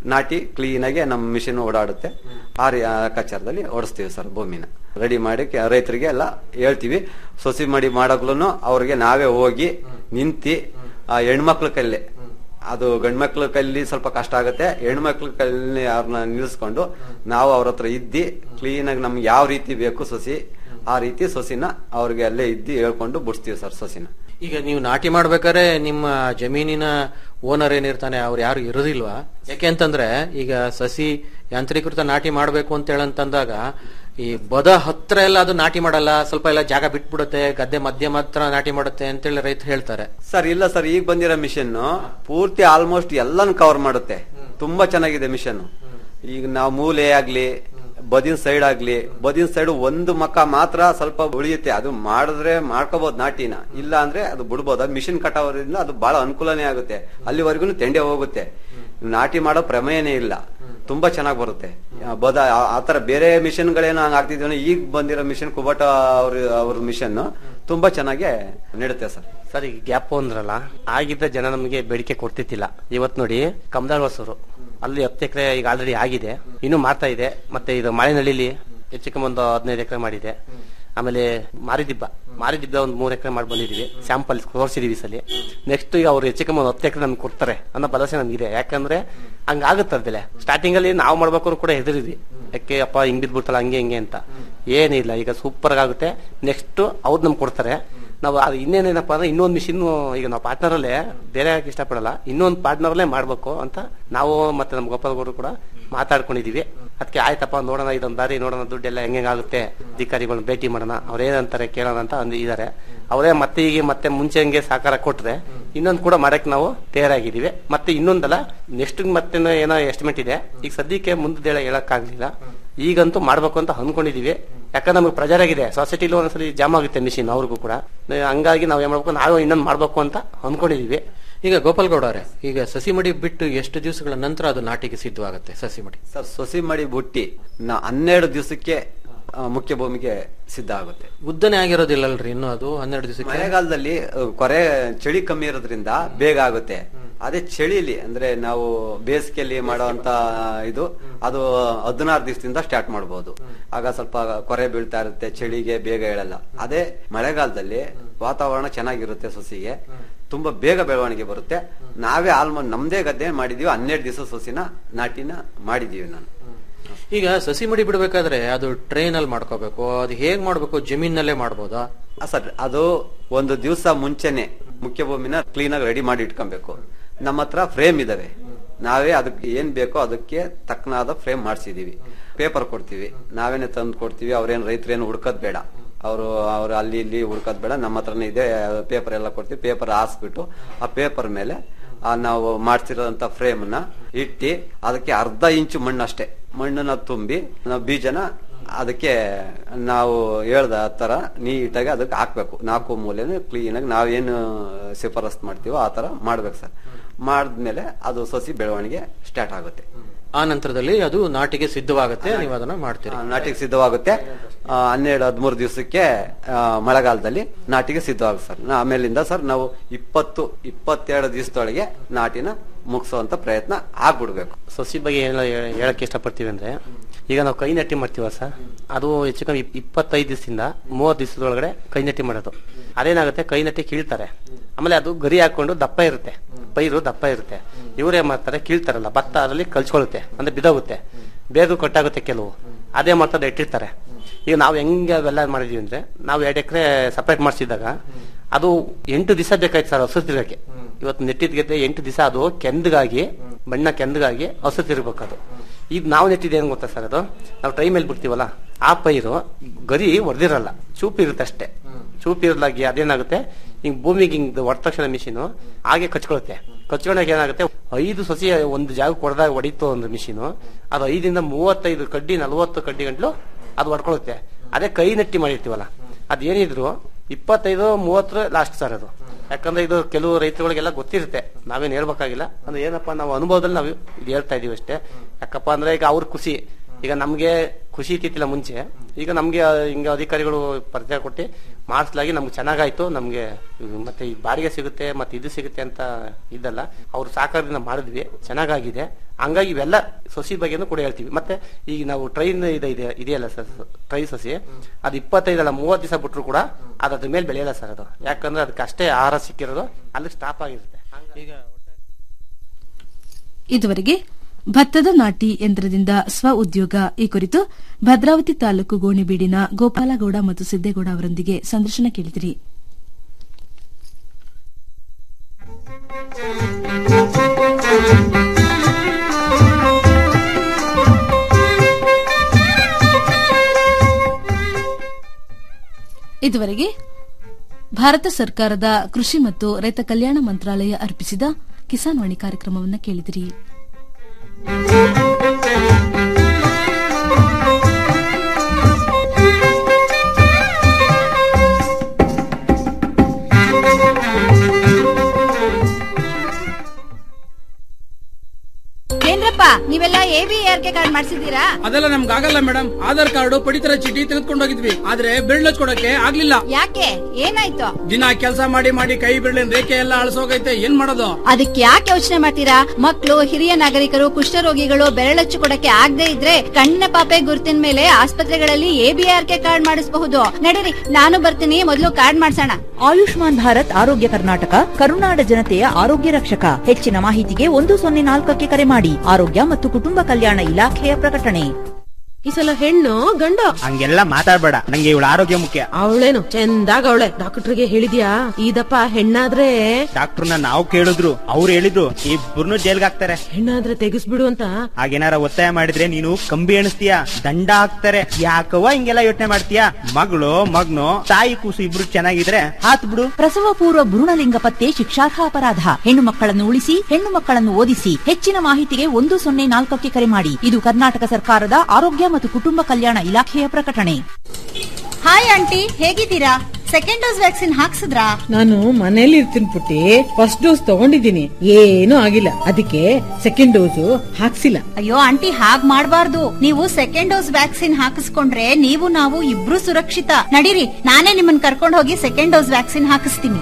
ನಾಟಿ ಕ್ಲೀನ್ ಆಗಿ ನಮ್ಮ ಮಿಷಿನ್ ಓಡಾಡುತ್ತೆ ಆ ರೀ- ಆ ಕಚ್ಚಾರದಲ್ಲಿ ಓಡಿಸ್ತೀವಿ ಸರ್ ಭೂಮಿನ ರೆಡಿ ಮಾಡಿ ಕೆ- ರೈತರಿಗೆ ಎಲ್ಲ ಹೇಳ್ತೀವಿ ಸೊಸಿ ಮಡಿ ಮಾಡಕ್ಲು ಅವ್ರಿಗೆ ನಾವೇ ಹೋಗಿ ನಿಂತಿ ಆ ಹೆಣ್ಮಕ್ಳ ಕೈಲಿ ಅದು ಗಂಡ್ಮಕ್ಳ ಕೈಲಿ ಸ್ವಲ್ಪ ಕಷ್ಟ ಆಗುತ್ತೆ ಹೆಣ್ಮಕ್ಳ ಕೈಲಿ ಅವ್ರನ್ನ ನಿಲ್ಲಿಸ್ಕೊಂಡು ನಾವು ಅವ್ರ ಹತ್ರ ಇದ್ದಿ ಕ್ಲೀನ್ ಆಗಿ ನಮ್ಗೆ ಯಾವ ರೀತಿ ಬೇಕು ಸೊಸಿ ಆ ರೀತಿ ಸೊಸಿನ ಅವ್ರಿಗೆ ಅಲ್ಲೇ ಇದ್ದಿ ಹೇಳ್ಕೊಂಡು ಬಿಡಿಸ್ತೀವಿ ಸರ್ ಸೊಸಿನ ಈಗ ನೀವು ನಾಟಿ ಮಾಡ್ಬೇಕಾದ್ರೆ ನಿಮ್ಮ ಜಮೀನಿನ ಓನರ್ ಏನಿರ್ತಾನೆ ಅವ್ರು ಯಾರು ಇರೋದಿಲ್ವಾ ಯಾಕೆ ಅಂತಂದ್ರೆ ಈಗ ಸಸಿ ಯಾಂತ್ರೀಕೃತ ನಾಟಿ ಮಾಡ್ಬೇಕು ಅಂತ ಹೇಳಂತಂದಾಗ ಈ ಬದ ಹತ್ರ ಎಲ್ಲ ಅದು ನಾಟಿ ಮಾಡಲ್ಲ ಸ್ವಲ್ಪ ಎಲ್ಲ ಜಾಗ ಬಿಟ್ಬಿಡುತ್ತೆ ಗದ್ದೆ ಮಧ್ಯ ಮಾತ್ರ ನಾಟಿ ಮಾಡುತ್ತೆ ಅಂತೇಳಿ ರೈತರು ಹೇಳ್ತಾರೆ ಸರ್ ಇಲ್ಲ ಸರ್ ಈಗ ಬಂದಿರೋ ಮಿಷನ್ ಪೂರ್ತಿ ಆಲ್ಮೋಸ್ಟ್ ಎಲ್ಲಾನು ಕವರ್ ಮಾಡುತ್ತೆ ತುಂಬಾ ಚೆನ್ನಾಗಿದೆ ಮಿಷನ್ ಈಗ ನಾವು ಮೂಲೆ ಆಗ್ಲಿ ಬದಿನ ಸೈಡ್ ಆಗ್ಲಿ ಬದಿನ ಸೈಡ್ ಒಂದು ಮಕ್ಕ ಮಾತ್ರ ಸ್ವಲ್ಪ ಉಳಿಯುತ್ತೆ ಅದು ಮಾಡಿದ್ರೆ ಮಾಡ್ಕೋಬಹುದು ನಾಟಿನ ಇಲ್ಲ ಅಂದ್ರೆ ಅದು ಬಿಡ್ಬೋದು ಅದು ಮಿಷಿನ್ ಕಟಾವರಿಂದ ಅದು ಬಹಳ ಅನುಕೂಲನೇ ಆಗುತ್ತೆ ಅಲ್ಲಿವರೆಗೂ ತೆಂಡೆ ಹೋಗುತ್ತೆ ನಾಟಿ ಮಾಡೋ ಪ್ರಮೇಯನೇ ಇಲ್ಲ ತುಂಬಾ ಚೆನ್ನಾಗಿ ಬರುತ್ತೆ ಆ, ಬದ ಆ- ಆತರ ಬೇರೆ ಮಿಷನ್ಗಳೇನೋ ಹಂಗ ಆಗ್ತಿದ್ವಿ ಈಗ ಬಂದಿರೋ ಮಿಷನ್ ಕುಬಟ ಅವ್ರ ಅವ್ರ ಮಿಷನ್ ತುಂಬಾ ಚೆನ್ನಾಗಿ ನಡುತ್ತೆ ಸರ್ ಸರ್ ಈಗ ಗ್ಯಾಪ್ ಅಂದ್ರಲ್ಲ ಆಗಿದ್ದ ಜನ ನಮಗೆ ಬೇಡಿಕೆ ಕೊಡ್ತಿತ್ತಿಲ್ಲ ಇವತ್ತು ನೋಡಿ ಕಮದಾಳ್ ಹೊಸೂರು ಅಲ್ಲಿ ಹತ್ತು ಎಕರೆ ಈಗ ಆಲ್ರೆಡಿ ಆಗಿದೆ ಇನ್ನು ಮಾಡ್ತಾ ಇದೆ ಮತ್ತೆ ಇದು ಮಾಳಿನಳ್ಳಿಲಿ ಹೆಚ್ಚು ಕಮ್ಮಿ ಒಂದು ಹದಿನೈದು ಎಕರೆ ಮಾಡಿದೆ ಆಮೇಲೆ ಮಾರಿದಿಬ್ಬ ಮಾರಿದಿಬ್ಬ ಒಂದು ಮೂರು ಎಕರೆ ಮಾಡಿ ಬಂದಿದೀವಿ ಸ್ಯಾಂಪಲ್ ತೋರಿಸಿದೀವಿ ಈ ಸಲ ನೆಕ್ಸ್ಟ್ ಈಗ ಅವ್ರು ಹೆಚ್ಚು ಕಮ್ಮಿ ಒಂದು ಹತ್ತು ಎಕರೆ ನಮ್ಗೆ ಕೊಡ್ತಾರೆ ಅನ್ನೋ ಭರವಸೆ ನಮ್ಗಿದೆ ಯಾಕಂದ್ರೆ ಹಂಗಾಗುತ್ತೆ ಬೆಲೆ ಸ್ಟಾರ್ಟಿಂಗ್ ಅಲ್ಲಿ ನಾವು ಮಾಡ್ಬೇಕಾದ್ರು ಕೂಡ ಹೆದರಿದ್ವಿ ಯಾಕೆ ಅಪ್ಪ ಹಿಂಗ್ ಬಿದ್ಬಿಡ್ತಲ್ಲ ಹಂಗೆ ಹಿಂಗೆ ಅಂತ ಏನಿಲ್ಲ ಈಗ ಸೂಪರ್ ಆಗುತ್ತೆ ನೆಕ್ಸ್ಟ್ ಅವ್ರು ನಮ್ಗೆ ಕೊಡ್ತಾರೆ ನಾವು ಅದು ಇನ್ನೇನೇನಪ್ಪ ಅಂದ್ರೆ ಇನ್ನೊಂದು ಮಿಷಿನ್ ಈಗ ನಾವು ಪಾರ್ಟ್ನರ್ ಅಲ್ಲೇ ಬೇರೆ ಯಾಕೆ ಇಷ್ಟಪಡಲ್ಲ ಇನ್ನೊಂದು ಪಾರ್ಟ್ನರ್ ಅಲ್ಲೇ ಮಾಡ್ಬೇಕು ಅಂತ ನಾವು ಮತ್ತೆ ನಮ್ಮ ಗೋಪಾಲ್ ಗೌಡ್ರು ಕೂಡ ಮಾತಾಡ್ಕೊಂಡಿದೀವಿ ಅದಕ್ಕೆ ಆಯ್ತಪ್ಪ ನೋಡೋಣ ಇದೊಂದು ದಾರಿ ನೋಡೋಣ ದುಡ್ಡೆಲ್ಲ ಹೆಂಗಾಗುತ್ತೆ ಅಧಿಕಾರಿಗಳನ್ನ ಭೇಟಿ ಮಾಡೋಣ ಅವ್ರೇನಂತಾರೆ ಕೇಳೋಣ ಅಂತ ಅಂದ್ ಇದಾರೆ ಅವರೇ ಮತ್ತೆ ಈಗ ಮತ್ತೆ ಮುಂಚೆ ಹಂಗೆ ಸಹಕಾರ ಕೊಟ್ರೆ ಇನ್ನೊಂದು ಕೂಡ ಮಾಡಕ್ ನಾವು ತಯಾರಾಗಿದ್ದೀವಿ ಮತ್ತೆ ಇನ್ನೊಂದಲ್ಲ ನೆಕ್ಸ್ಟ್ ಮತ್ತೆ ಏನೋ ಎಸ್ಟಿಮೇಟ್ ಇದೆ ಈಗ ಸದ್ಯಕ್ಕೆ ಮುಂದೆ ಹೇಳಕ್ ಆಗ್ಲಿಲ್ಲ ಈಗಂತೂ ಮಾಡ್ಬೇಕು ಅಂತ ಅನ್ಕೊಂಡಿದೀವಿ ಯಾಕಂದ್ರೆ ನಮಗೆ ಪ್ರೆಜರ್ ಆಗಿದೆ ಸೊಸೈಟಿಲಿ ಒಂದ್ಸಲಿ ಜಾಮ್ ಆಗುತ್ತೆ ಮಿಷಿನ್ ಅವ್ರಿಗೂ ಕೂಡ ಹಂಗಾಗಿ ನಾವ್ ಏನ್ ಮಾಡ್ಬೇಕು ನಾವು ಇನ್ನೊಂದು ಮಾಡ್ಬೇಕು ಅಂತ ಅನ್ಕೊಂಡಿದೀವಿ ಈಗ ಗೋಪಾಲ್ ಗೌಡ ಅವರೇ ಈಗ ಸಸಿ ಮಡಿ ಬಿಟ್ಟು ಎಷ್ಟು ದಿವಸಗಳ ನಂತರ ಅದು ನಾಟಿಗೆ ಸಿದ್ಧವಾಗುತ್ತೆ ಸಸಿ ಮಡಿ ಸರ್ ಸೊಸಿ ಮಡಿ ಬುಟ್ಟಿ ನಾ ಹನ್ನೆರಡು ದಿವಸಕ್ಕೆ ಆ, ಮುಖ್ಯ ಭೂಮಿಗೆ ಸಿದ್ಧ ಆಗುತ್ತೆ ಉದ್ದನೆ ಆಗಿರೋದಿಲ್ಲಲ್ರಿ ಇನ್ನು ಅದು ಹನ್ನೆರಡು ದಿವಸಕ್ಕೆ ಮಳೆಗಾಲದಲ್ಲಿ ಆ, ಕೊರೆ ಚಳಿ ಕಮ್ಮಿ ಇರೋದ್ರಿಂದ ಬೇಗ ಆಗುತ್ತೆ ಅದೇ ಚಳಿಲಿ ಅಂದ್ರೆ ನಾವು ಬೇಸಿಗೆಯಲ್ಲಿ ಮಾಡುವಂತ ಇದು ಅದು ಹದಿನಾರು ದಿವಸದಿಂದ ಸ್ಟಾರ್ಟ್ ಮಾಡಬಹುದು ಆಗ ಸ್ವಲ್ಪ ಕೊರೆ ಬೀಳ್ತಾ ಇರುತ್ತೆ ಚಳಿಗೆ ಬೇಗ ಹೇಳಲ್ಲ ಅದೇ ಮಳೆಗಾಲದಲ್ಲಿ ವಾತಾವರಣ ಚೆನ್ನಾಗಿರುತ್ತೆ ಸೊಸಿಗೆ ತುಂಬಾ ಬೇಗ ಬೆಳವಣಿಗೆ ಬರುತ್ತೆ ನಾವೇ ಆಲ್ಮೋಸ್ಟ್ ನಮ್ದೇ ಗದ್ದೆ ಮಾಡಿದೀವಿ ಹನ್ನೆರಡು ದಿವಸ ಸೊಸಿನ ನಾಟಿನ ಮಾಡಿದೀವಿ ನಾನು ಈಗ ಸಸಿ ಮಡಿ ಬಿಡಬೇಕಾದ್ರೆ ಅದು ಟ್ರೈನ್ ಅಲ್ಲಿ ಮಾಡ್ಕೋಬೇಕು ಅದು ಹೇಗ್ ಮಾಡ್ಬೇಕು ಜಮೀನಲ್ಲೇ ಮಾಡ್ಬೋದಾ ಆ, ಸರ್ ಅದು ಒಂದು ದಿವಸ ಮುಂಚೆನೆ ಮುಖ್ಯ ಭೂಮಿನ ಕ್ಲೀನ್ ಆಗಿ ರೆಡಿ ಮಾಡಿ ಇಟ್ಕೊಬೇಕು ನಮ್ಮ ಹತ್ರ ಫ್ರೇಮ್ ಇದಾವೆ ನಾವೇ ಅದಕ್ಕೆ ಏನ್ ಬೇಕೋ ಅದಕ್ಕೆ ತಕ್ಕನಾದ ಫ್ರೇಮ್ ಮಾಡಿಸಿದೀವಿ ಪೇಪರ್ ಕೊಡ್ತೀವಿ ನಾವೇನೆ ತಂದು ಕೊಡ್ತೀವಿ ಅವ್ರೇನ್ ರೈತರೇನು ಹುಡ್ಕೋದ್ ಬೇಡ ಅವರು ಅವ್ರು ಅಲ್ಲಿ ಇಲ್ಲಿ ಹುಡ್ಕೋದ್ ಬೇಡ ನಮ್ಮ ಹತ್ರನೇ ಇದೆ ಪೇಪರ್ ಎಲ್ಲ ಕೊಡ್ತೀವಿ ಪೇಪರ್ ಹಾಸ್ಬಿಟ್ಟು ಆ ಪೇಪರ್ ಮೇಲೆ ಆ ನಾವು ಮಾಡ್ಸಿರೋಂತ ಫ್ರೇಮ್ ನ ಇಟ್ಟು ಅದಕ್ಕೆ ಅರ್ಧ ಇಂಚು ಮಣ್ಣು ಅಷ್ಟೇ ಮಣ್ಣನ್ನ ತುಂಬಿ ನಾವು ಬೀಜನ ಅದಕ್ಕೆ ನಾವು ಹೇಳ್ದ ತರ ನೀಟಾಗಿ ಅದಕ್ಕೆ ಹಾಕ್ಬೇಕು ನಾಲ್ಕು ಮೂಲೆನೂ ಕ್ಲೀನ್ ಆಗಿ ನಾವೇನು ಶಿಫಾರಸ್ ಮಾಡ್ತೀವೋ ಆ ತರ ಮಾಡ್ಬೇಕು ಸರ್ ಮಾಡಿದ್ಮೇಲೆ ಅದು ಸಸಿ ಬೆಳವಣಿಗೆ ಸ್ಟಾರ್ಟ್ ಆಗುತ್ತೆ ಆ ನಂತರದಲ್ಲಿ ಅದು ನಾಟಿಗೆ ಸಿದ್ಧವಾಗುತ್ತೆ ನೀವು ಅದನ್ನ ಮಾಡ್ತೀರಿ ಆ, ನಾಟಿಗೆ ಸಿದ್ಧವಾಗುತ್ತೆ ಆ, ಹನ್ನೆರಡು ಹದಿಮೂರು ದಿವಸಕ್ಕೆ ಆ, ಮಳೆಗಾಲದಲ್ಲಿ ನಾಟಿಗೆ ಸಿದ್ಧವಾಗುತ್ತೆ ಸರ್ ನಾ- ಆಮೇಲಿಂದ ಸರ್ ನಾವು ಇಪ್ಪತ್ತು ಇಪ್ಪತ್ತೆರಡು ದಿವಸದೊಳಗೆ ನಾಟಿನ ಮುಗಿಸುವಂತ ಪ್ರಯತ್ನ ಆಗ್ಬಿಡ್ಬೇಕು ಸಸಿ ಬಗ್ಗೆ ಏನೆಲ್ಲ ಹೇಳ- ಹೇಳಕ್ ಇಷ್ಟಪಡ್ತೀವಿ ಅಂದ್ರೆ ಈಗ ನಾವು ಕೈ ನಟ್ಟಿ ಮಾಡ್ತೀವ ಸರ್ ಅದು ಹೆಚ್ಚು ಕಮ್ಮಿ ಇಪ್- ಇಪ್ಪತ್ತೈದು ದಿವಸದಿಂದ ಮೂವತ್ತು ದಿವಸದೊಳಗಡೆ ಕೈ ನಟ್ಟಿ ಮಾಡೋದು ಅದೇನಾಗುತ್ತೆ ಕೈ ನಟ್ಟಿ ಕೀಳ್ತಾರೆ ಆಮೇಲೆ ಅದು ಗರಿ ಹಾಕೊಂಡು ದಪ್ಪ ಇರುತ್ತೆ ಪೈರು ದಪ್ಪ ಇರುತ್ತೆ ಇವ್ರು ಏನ್ ಮಾಡ್ತಾರೆ ಕೀಳ್ತಾರಲ್ಲ ಭತ್ತ ಅದರಲ್ಲಿ ಕಲ್ಸ್ಕೊಳ್ಳುತ್ತೆ ಅಂದ್ರೆ ಬಿದೋಗುತ್ತೆ ಬೇಗ ಕಟ್ಟಾಗುತ್ತೆ ಕೆಲವು ಅದೇ ಮಾಡ್ತಾರೆ ಇಟ್ಟಿರ್ತಾರೆ ಈಗ ನಾವು ಹೆಂಗೆ ಅವೆಲ್ಲ ಮಾಡಿದೀವಿ ಅಂದ್ರೆ ನಾವು ಎರಡು ಎಕರೆ ಸಪ್ರೇಟ್ ಮಾಡಿಸಿದಾಗ ಅದು ಎಂಟು ದಿವಸ ಬೇಕಾಯ್ತು ಸರ್ ಹಸು ತಿರ್ಗಕ್ಕೆ ಇವತ್ತು ನೆಟ್ಟಿದ ಗೆದ್ದೆ ಎಂಟು ದಿವಸ ಅದು ಕೆಂದಗಾಗಿ ಬಣ್ಣ ಕೆಂದಗಾಗಿ ಹಸು ತಿರ್ಬೇಕು ಅದು ಈಗ ನಾವು ನೆಟ್ಟಿದ್ದು ಏನ್ ಗೊತ್ತಾ ಸರ್ ಅದು ನಾವು ಟ್ರೈ ಮೇಲೆ ಬಿಡ್ತೀವಲ್ಲ ಆ ಪೈರು ಗರಿ ಹೊಡೆದಿರಲ್ಲ ಚೂಪ್ ಇರುತ್ತೆ ಅಷ್ಟೇ ಚೂಪ್ ಇರಲಾಗಿ ಅದೇನಾಗುತ್ತೆ ಹಿಂಗ್ ಭೂಮಿಗೆ ಹಿಂಗ್ ಹೊಡೆದ ತಕ್ಷಣ ಮಿಷಿನ್ ಹಾಗೆ ಕಚ್ಕೊಳುತ್ತೆ ಕಚ್ಕೊಂಡಾಗ ಏನಾಗುತ್ತೆ ಐದು ಸಸಿ ಒಂದು ಜಾಗ ಹೊಡೆದಾಗ ಹೊಡಿತು ಒಂದು ಮಿಷಿನ್ ಅದು ಐದಿಂದ ಮೂವತ್ತೈದು ಕಡ್ಡಿ ನಲವತ್ತು ಕಡ್ಡಿ ಗಂಟ್ಲು ಅದು ಹೊಡ್ಕೊಳುತ್ತೆ ಅದೇ ಕೈ ನೆಟ್ಟಿ ಮಾಡಿರ್ತೀವಲ್ಲ ಅದೇನಿದ್ರು ಇಪ್ಪತ್ತೈದು ಮೂವತ್ತರ ಲಾಸ್ಟ್ ಸರ್ ಅದು ಯಾಕಂದ್ರೆ ಇದು ಕೆಲವು ರೈತರುಗಳಿಗೆಲ್ಲ ಗೊತ್ತಿರುತ್ತೆ ನಾವೇನ್ ಹೇಳ್ಬೇಕಾಗಿಲ್ಲ ಅಂದ್ರೆ ಏನಪ್ಪಾ ನಾವು ಅನುಭವದಲ್ಲಿ ನಾವು ಇದು ಹೇಳ್ತಾ ಇದೀವಿ ಅಷ್ಟೇ ಯಾಕಪ್ಪ ಅಂದ್ರೆ ಈಗ ಅವ್ರ ಖುಷಿ ಈಗ ನಮ್ಗೆ ಖುಷಿ ಇತ್ತಿಲ್ಲ ಮುಂಚೆ ಈಗ ನಮ್ಗೆ ಹಿಂಗ ಅಧಿಕಾರಿಗಳು ಪರಿಚಯ ಕೊಟ್ಟು ಮಾಡಿಸ್ಲಾಗಿ ನಮ್ಗೆ ಚೆನ್ನಾಗಾಯ್ತು ನಮ್ಗೆ ಇದು ಮತ್ತೆ ಈ ಬಾಡಿಗೆ ಸಿಗುತ್ತೆ ಮತ್ತೆ ಇದು ಸಿಗುತ್ತೆ ಅಂತ ಇದಲ್ಲ ಅವ್ರ ಸಹಕಾರದಿಂದ ಮಾಡಿದ್ವಿ ಚೆನ್ನಾಗಾಗಿದೆ ಹಂಗಾಗಿ ಇವೆಲ್ಲ ಸಸಿ ಬಗ್ಗೆನೂ ಕೂಡ ಹೇಳ್ತೀವಿ ಮತ್ತೆ ಈಗ ನಾವು ಟ್ರೈನ್ ಇದೆ ಇದೆ ಇದೆಯಲ್ಲ ಸರ್ ಟ್ರೈ ಸಸಿ ಅದು ಇಪ್ಪತ್ತೈದಲ್ಲ ಮೂವತ್ತು ದಿವಸ ಬಿಟ್ರು ಕೂಡ ಅದು ಅದ್ರ ಮೇಲೆ ಬೆಳೆಯಲ್ಲ ಸರ್ ಅದು ಯಾಕಂದ್ರೆ ಅದಕ್ಕೆ ಅಷ್ಟೇ ಆಹಾರ ಸಿಕ್ಕಿರೋದು ಅಲ್ಲಿ ಸ್ಟಾಪ್ ಆಗಿರುತ್ತೆ ಈಗ ಇದುವರೆಗೆ ಭತ್ತದ ನಾಟಿ ಯಂತ್ರದಿಂದ ಸ್ವ ಉದ್ಯೋಗ ಈ ಕುರಿತು ಭದ್ರಾವತಿ ತಾಲೂಕು ಗೋಣಿಬೀಡಿನ ಗೋಪಾಲಗೌಡ ಮತ್ತು ಸಿದ್ದೇಗೌಡ ಅವರೊಂದಿಗೆ ಸಂದರ್ಶನ ಕೇಳಿದಿರಿ ಇದುವರೆಗೆ ಭಾರತ ಸರ್ಕಾರದ ಕೃಷಿ ಮತ್ತು ರೈತ ಕಲ್ಯಾಣ ಮಂತ್ರಾಲಯ ಅರ್ಪಿಸಿದ ಕಿಸಾನ್ ವಾಣಿ ಕಾರ್ಯಕ್ರಮವನ್ನು ಕೇಳಿದಿರಿ ಏನ್ರಪ್ಪ ನೀವೆಲ್ಲ A B R K card ಮಾಡಿಸಿದೀರಾ ಅದೆಲ್ಲ ನಮ್ಗೆ ಆಗಲ್ಲ ಮೇಡಮ್ ಆಧಾರ್ ಕಾರ್ಡ್ ಪಡಿತರ ಚೀಟಿ ತೆಗೆದುಕೊಂಡು ಹೋಗಿದ್ವಿ ಆದ್ರೆ ಬಿರ್ಲ್ ಹಚ್ಕೊಡಕ್ಕೆ ಆಗ್ಲಿಲ್ಲ ಯಾಕೆ ಏನಾಯ್ತು ದಿನ ಕೆಲಸ ಮಾಡಿ ಮಾಡಿ ಕೈ ಬಿರ್ಲಿನ ರೇಖೆ ಎಲ್ಲ ಅಳಸೋಗೈತೆ ಏನ್ ಮಾಡೋದು ಅದಕ್ಕೆ ಯಾಕೆ ಯೋಚನೆ ಮಾಡ್ತೀರಾ ಮಕ್ಕಳು ಹಿರಿಯ ನಾಗರಿಕರು ಕುಷ್ಠರೋಗಿಗಳು ಬೆರಳಚ್ಚು ಕೊಡಕ್ಕೆ ಆಗದೆ ಇದ್ರೆ ಕಣ್ಣ ಪಾಪೆ ಗುರುತಿನ ಮೇಲೆ ಆಸ್ಪತ್ರೆಗಳಲ್ಲಿ ಎಬಿಆರ್ ಕೆ ಕಾರ್ಡ್ ಮಾಡಿಸಬಹುದು ನಡೀರಿ ನಾನು ಬರ್ತೀನಿ ಮೊದಲು ಕಾರ್ಡ್ ಮಾಡ್ಸೋಣ ಆಯುಷ್ಮಾನ್ ಭಾರತ್ ಆರೋಗ್ಯ ಕರ್ನಾಟಕ ಕರುನಾಡ ಜನತೆಯ ಆರೋಗ್ಯ ರಕ್ಷಕ ಹೆಚ್ಚಿನ ಮಾಹಿತಿಗೆ ಒಂದು ಸೊನ್ನೆ ನಾಲ್ಕಕ್ಕೆ ಕರೆ ಮಾಡಿ ಆರೋಗ್ಯ ಮತ್ತು ಕುಟುಂಬ ಕಲ್ಯಾಣ ಇಲಾಖೆಯ ಪ್ರಕಟಣೆ ಈ ಸಲ ಹೆಣ್ಣು ಗಂಡ ಹಂಗೆಲ್ಲ ಮಾತಾಡ್ಬೇಡ ನಂಗೆ ಇವಳ ಆರೋಗ್ಯ ಮುಖ್ಯ ಅವಳೇನು ಚಂದಾಗ ಅವಳೆ ಡಾಕ್ಟರ್ಗೆ ಹೇಳಿದ್ಯಾ ಇದಪ್ಪ ಹೆಣ್ಣಾದ್ರೆ ಡಾಕ್ಟರ್ನ ನಾವು ಕೇಳಿದ್ರು ಅವ್ರು ಹೇಳಿದ್ರು ಇಬ್ಬರನ್ನು ಜೈಲ್ಗೆ ಹಾಕ್ತಾರೆ ಹೆಣ್ಣಾದ್ರೆ ತೆಗಿಸ್ಬಿಡು ಅಂತ ಹಾಗೇನಾರ ಒತ್ತಾಯ ಮಾಡಿದ್ರೆ ನೀನು ಕಂಬಿ ಎಣಿಸ್ತೀಯ ದಂಡ ಹಾಕ್ತಾರೆ ಯಾಕವ್ವ ಹಿಂಗೆಲ್ಲ ಯೋಚನೆ ಮಾಡ್ತೀಯ ಮಗಳು ಮಗ್ನು ತಾಯಿ ಕೂಸು ಇಬ್ರು ಚೆನ್ನಾಗಿದ್ರೆ ಹಾತ್ ಬಿಡು ಪ್ರಸವ ಪೂರ್ವ ಭ್ರೂಣಲಿಂಗ ಪತ್ತೆ ಶಿಕ್ಷಾರ್ಹ ಅಪರಾಧ ಹೆಣ್ಣು ಮಕ್ಕಳನ್ನು ಉಳಿಸಿ ಹೆಣ್ಣು ಮಕ್ಕಳನ್ನು ಓದಿಸಿ ಹೆಚ್ಚಿನ ಮಾಹಿತಿಗೆ ಒಂದು ಸೊನ್ನೆ ನಾಲ್ಕಕ್ಕೆ ಕರೆ ಮಾಡಿ ಇದು ಕರ್ನಾಟಕ ಸರ್ಕಾರದ ಆರೋಗ್ಯ ಮತ್ತು ಕುಟುಂಬ ಕಲ್ಯಾಣ ಇಲಾಖೆಯ ಪ್ರಕಟಣೆ ಹಾಯ್ ಆಂಟಿ ಹೇಗಿದ್ದೀರಾ ಸೆಕೆಂಡ್ ಡೋಸ್ ವ್ಯಾಕ್ಸಿನ್ ಹಾಕ್ಸಿದ್ರಾ ನಾನು ಮನೇಲಿ ಇರ್ತೀನಿ ಪುಟ್ಟಿ ಫಸ್ಟ್ ಡೋಸ್ ತಗೊಂಡಿದ್ದೀನಿ ಏನೂ ಆಗಿಲ್ಲ ಅದಕ್ಕೆ ಸೆಕೆಂಡ್ ಡೋಸು ಹಾಕ್ಸಿಲ್ಲ ಅಯ್ಯೋ ಆಂಟಿ ಹಾಗ್ ಮಾಡ್ಬಾರ್ದು ನೀವು ಸೆಕೆಂಡ್ ಡೋಸ್ ವ್ಯಾಕ್ಸಿನ್ ಹಾಕಿಸ್ಕೊಂಡ್ರೆ ನೀವು ನಾವು ಇಬ್ರು ಸುರಕ್ಷಿತ ನಡೀರಿ ನಾನೇ ನಿಮ್ಮನ್ನ ಕರ್ಕೊಂಡು ಹೋಗಿ ಸೆಕೆಂಡ್ ಡೋಸ್ ವ್ಯಾಕ್ಸಿನ್ ಹಾಕಿಸ್ತೀನಿ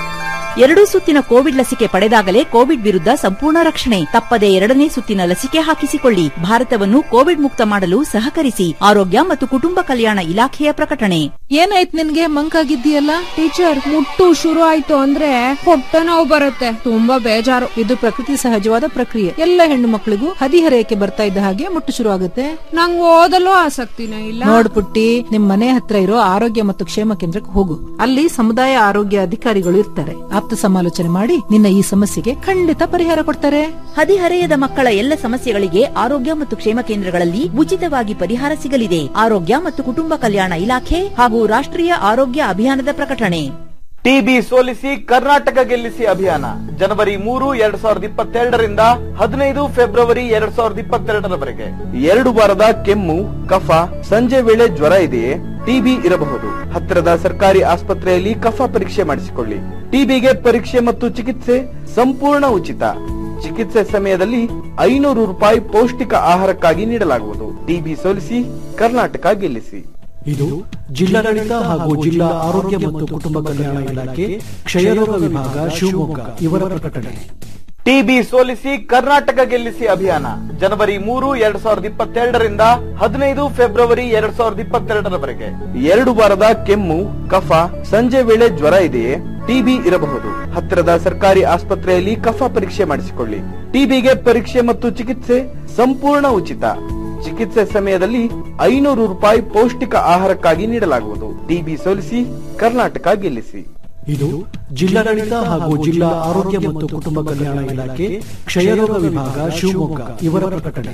ಎರಡೂ ಸುತ್ತಿನ ಕೋವಿಡ್ ಲಸಿಕೆ ಪಡೆದಾಗಲೇ ಕೋವಿಡ್ ವಿರುದ್ಧ ಸಂಪೂರ್ಣ ರಕ್ಷಣೆ ತಪ್ಪದೆ ಎರಡನೇ ಸುತ್ತಿನ ಲಸಿಕೆ ಹಾಕಿಸಿಕೊಳ್ಳಿ ಭಾರತವನ್ನು ಕೋವಿಡ್ ಮುಕ್ತ ಮಾಡಲು ಸಹಕರಿಸಿ ಆರೋಗ್ಯ ಮತ್ತು ಕುಟುಂಬ ಕಲ್ಯಾಣ ಇಲಾಖೆಯ ಪ್ರಕಟಣೆ ಏನಾಯ್ತು ನಿನ್ಗೆ ಮಂಕಾಗಿದ್ದೀಯಲ್ಲ ಟೀಚರ್ ಮುಟ್ಟು ಶುರು ಆಯ್ತು ಅಂದ್ರೆ ಹೊಟ್ಟೆ ನೋವು ಬರುತ್ತೆ ತುಂಬಾ ಬೇಜಾರು ಇದು ಪ್ರಕೃತಿ ಸಹಜವಾದ ಪ್ರಕ್ರಿಯೆ ಎಲ್ಲ ಹೆಣ್ಣು ಮಕ್ಕಳಿಗೂ ಹದಿಹರೆಯಕ್ಕೆ ಬರ್ತಾ ಇದ್ದ ಹಾಗೆ ಮುಟ್ಟು ಶುರು ಆಗುತ್ತೆ ನಂಗ್ ಓದಲು ಆಸಕ್ತಿನೇ ಇಲ್ಲ ನೋಡ್ ಪುಟ್ಟಿ ನಿಮ್ ಮನೆ ಹತ್ರ ಇರೋ ಆರೋಗ್ಯ ಮತ್ತು ಕ್ಷೇಮ ಕೇಂದ್ರಕ್ಕೆ ಹೋಗು ಅಲ್ಲಿ ಸಮುದಾಯ ಆರೋಗ್ಯ ಅಧಿಕಾರಿಗಳು ಇರ್ತಾರೆ ಆಪ್ತ ಸಮಾಲೋಚನೆ ಮಾಡಿ ನಿನ್ನ ಈ ಸಮಸ್ಯೆಗೆ ಖಂಡಿತ ಪರಿಹಾರ ಕೊಡ್ತಾರೆ ಹದಿಹರೆಯದ ಮಕ್ಕಳ ಎಲ್ಲ ಸಮಸ್ಯೆಗಳಿಗೆ ಆರೋಗ್ಯ ಮತ್ತು ಕ್ಷೇಮ ಕೇಂದ್ರಗಳಲ್ಲಿ ಉಚಿತವಾಗಿ ಪರಿಹಾರ ಸಿಗಲಿದೆ ಆರೋಗ್ಯ ಮತ್ತು ಕುಟುಂಬ ಕಲ್ಯಾಣ ಇಲಾಖೆ ಹಾಗೂ ರಾಷ್ಟ್ರೀಯ ಆರೋಗ್ಯ ಅಭಿಯಾನದ ಪ್ರಕಟಣೆ ಟಿಬಿ ಸೋಲಿಸಿ ಕರ್ನಾಟಕ ಗೆಲ್ಲಿಸಿ ಅಭಿಯಾನ ಜನವರಿ ಮೂರು ಎರಡ್ ಸಾವಿರದ ಇಪ್ಪತ್ತೆರಡರಿಂದ ಹದಿನೈದು ಫೆಬ್ರವರಿ ಎರಡ್ ಸಾವಿರದ ಇಪ್ಪತ್ತೆರಡರವರೆಗೆ ಎರಡು ವಾರದ ಕೆಮ್ಮು ಕಫ ಸಂಜೆ ವೇಳೆ ಜ್ವರ ಇದೆಯೇ ಟಿಬಿ ಇರಬಹುದು ಹತ್ತಿರದ ಸರ್ಕಾರಿ ಆಸ್ಪತ್ರೆಯಲ್ಲಿ ಕಫ ಪರೀಕ್ಷೆ ಮಾಡಿಸಿಕೊಳ್ಳಿ ಟಿಬಿಗೆ ಪರೀಕ್ಷೆ ಮತ್ತು ಚಿಕಿತ್ಸೆ ಸಂಪೂರ್ಣ ಉಚಿತ ಚಿಕಿತ್ಸೆ ಸಮಯದಲ್ಲಿ ಐನೂರು ರೂಪಾಯಿ ಪೌಷ್ಟಿಕ ಆಹಾರಕ್ಕಾಗಿ ನೀಡಲಾಗುವುದು ಟಿಬಿ ಸೋಲಿಸಿ ಕರ್ನಾಟಕ ಗೆಲ್ಲಿಸಿ ಇದು ಜಿಲ್ಲಾಡಳಿತ ಹಾಗೂ ಜಿಲ್ಲಾ ಆರೋಗ್ಯ ಮತ್ತು ಕುಟುಂಬ ಕಲ್ಯಾಣ ಇಲಾಖೆ ಕ್ಷಯರೋಗ ವಿಭಾಗ ಶಿವಮೊಗ್ಗ ಇವರ ಪ್ರಕಟಣೆ ಟಿಬಿ ಸೋಲಿಸಿ ಕರ್ನಾಟಕ ಗೆಲ್ಲಿಸಿ ಅಭಿಯಾನ ಜನವರಿ ಮೂರು ಎರಡ್ ಸಾವಿರದ ಇಪ್ಪತ್ತೆರಡರಿಂದ ಹದಿನೈದು ಫೆಬ್ರವರಿ ಎರಡ್ ಸಾವಿರದ ಇಪ್ಪತ್ತೆರಡರವರೆಗೆ ಎರಡು ವಾರದ ಕೆಮ್ಮು ಕಫ ಸಂಜೆ ವೇಳೆ ಜ್ವರ ಇದೆಯೇ ಟಿಬಿ ಇರಬಹುದು ಹತ್ತಿರದ ಸರ್ಕಾರಿ ಆಸ್ಪತ್ರೆಯಲ್ಲಿ ಕಫ ಪರೀಕ್ಷೆ ಮಾಡಿಸಿಕೊಳ್ಳಿ ಟಿಬಿಗೆ ಪರೀಕ್ಷೆ ಮತ್ತು ಚಿಕಿತ್ಸೆ ಸಂಪೂರ್ಣ ಉಚಿತ ಚಿಕಿತ್ಸೆ ಸಮಯದಲ್ಲಿ ಐನೂರು ರೂಪಾಯಿ ಪೌಷ್ಟಿಕ ಆಹಾರಕ್ಕಾಗಿ ನೀಡಲಾಗುವುದು ಟಿಬಿ ಸೋಲಿಸಿ ಕರ್ನಾಟಕ ಗೆಲ್ಲಿಸಿ ಇದು ಜಿಲ್ಲಾಡಳಿತ ಹಾಗೂ ಜಿಲ್ಲಾ ಆರೋಗ್ಯ ಮತ್ತು ಕುಟುಂಬ ಕಲ್ಯಾಣ ಇಲಾಖೆ ಕ್ಷಯರೋಗ ವಿಭಾಗ ಶಿವಮೊಗ್ಗ ಇವರ ಪ್ರಕಟಣೆ